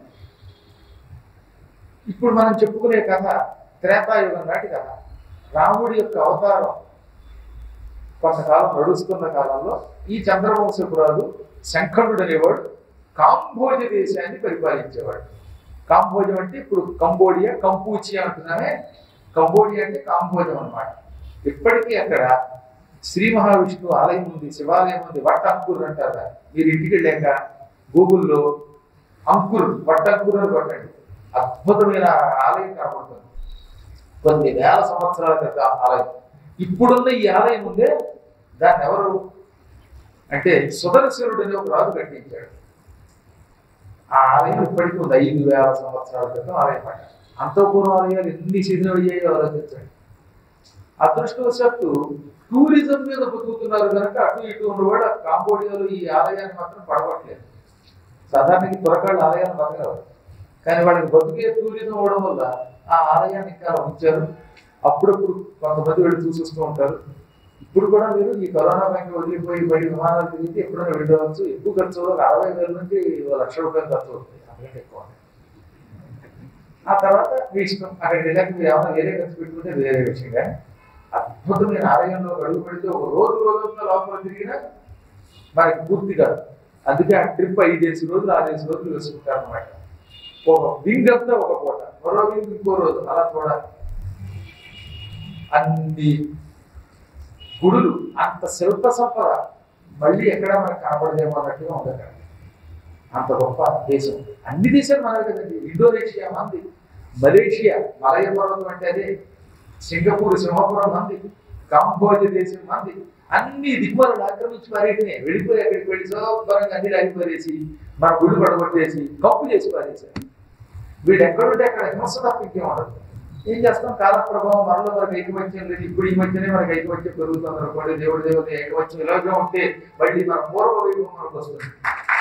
ఇప్పుడు మనం చెప్పుకునే కథ త్రేతాయుగం నాటి కథ రాముడి యొక్క అవతారం కొంతకాలం నడుస్తున్న కాలంలో ఈ చంద్రవంశపురాలు శంఖనుడు అనేవాడు కాంబోజ దేశాన్ని పరిపాలించేవాడు కాంబోజం అంటే ఇప్పుడు కంబోడియా కంపూచియా అంటున్నామే కంబోడియా అంటే కాంబోజం అన్నమాట ఇప్పటికీ అక్కడ శ్రీ మహావిష్ణువు ఆలయం ఉంది శివాలయం ఉంది వట్ట అంకుర్ అంటారు దాన్ని. మీరు ఇంటికి వెళ్ళాక గూగుల్లో అంకుర్ వట్ట అంకుర్ అని కొట్టండి అద్భుతమైన ఆలయం కనబడుతుంది కొన్ని వేల సంవత్సరాల క్రితం ఆలయం ఇప్పుడున్న ఈ ఆలయం ఉందే దాన్ని ఎవరు అంటే సుదర్శనుడు అనే ఒక రాజు కట్టించాడు ఆ ఆలయం ఇప్పటికీ ఉంది ఐదు వేల సంవత్సరాల క్రితం ఆలయం పడ్డ అంత పూర్వం ఆలయాలు ఎన్ని శిథిలమయ్యాయో ఆలోచించండి అదృష్టవశాత్తు టూరిజం మీద బతుకుతున్నారు కనుక అటు ఇటు ఉన్నవాడు ఆ కాంబోడియాలో ఈ ఆలయాన్ని మాత్రం పడగొట్టలేదు సాధారణంగా త్వరకాళ్ళు ఆలయాన్ని బతకరు కానీ వాళ్ళకి బతుకే టూరిజం అవడం వల్ల ఆ ఆలయాన్ని ఇంకా ఉంచారు అప్పుడప్పుడు కొంతమంది వెళ్ళి చూసేస్తూ ఉంటారు ఇప్పుడు కూడా మీరు ఈ కరోనా బ్యాంక్ వదిలిపోయి బయట విమానాలు తిరిగితే ఎప్పుడైనా వెళ్ళవచ్చు ఎక్కువ ఖర్చు అవ్వదు. ఒక అరవై వేల నుంచి ఓ లక్ష రూపాయలు ఖర్చు అవుతుంది అంతకంటే ఎక్కువ ఆ తర్వాత మీ ఇష్టం అక్కడికి వెళ్ళాక మీరు ఏమైనా వేరే ఖర్చు పెట్టుకుంటే వేరే విషయం కానీ అద్భుతమైన ఆలయంలో అడుగు పెడితే ఒక రోజు రోజంతా లోపల తిరిగినా మనకి పూర్తి కాదు అందుకే ఆ ట్రిప్ ఐదేసి రోజులు ఆరేసి రోజులు వేసుకుంటారు అనమాట ఒక వింగ్ అంతా ఒక పూట మరో వింగ్ ఇంకో రోజు అలా చూడాలి అన్ని గుడులు అంత శిల్ప సంపద మళ్ళీ ఎక్కడ మనకు కనపడదేమో అన్నట్టుగా ఉంది అక్కడ అంత గొప్ప దేశం అన్ని దేశాలు మనమే కదండి ఇండోనేషియా మంది మలేషియా మలయ పర్వతం అంటే అదే సింగపూర్ సింహపురం మంది కాంబోజ దేశం మంది అన్ని దిక్కుమలను ఆక్రమించి పారేటినే వెళ్ళిపోయి అక్కడికి వెళ్ళి శుభ్రంగా అన్ని రాగి పారేసి మన గుడి పడగొట్టేసి కప్పు చేసి పారేసారు వీడు ఎక్కడుంటే అక్కడ హింస తప్ప ఇంకేం ఉండదు ఏం చేస్తాం కాల ప్రభావం మనలో మనకు ఐకమత్యం లేదు ఇప్పుడు ఈ మధ్యనే మనకు ఐకమత్యం పెరుగుతుంది అనుకోండి దేవుడి దేవుడి ఐకమత్యం ఇలాగే ఉంటే మళ్ళీ మన పూర్వ వైపు మనకు వస్తుంది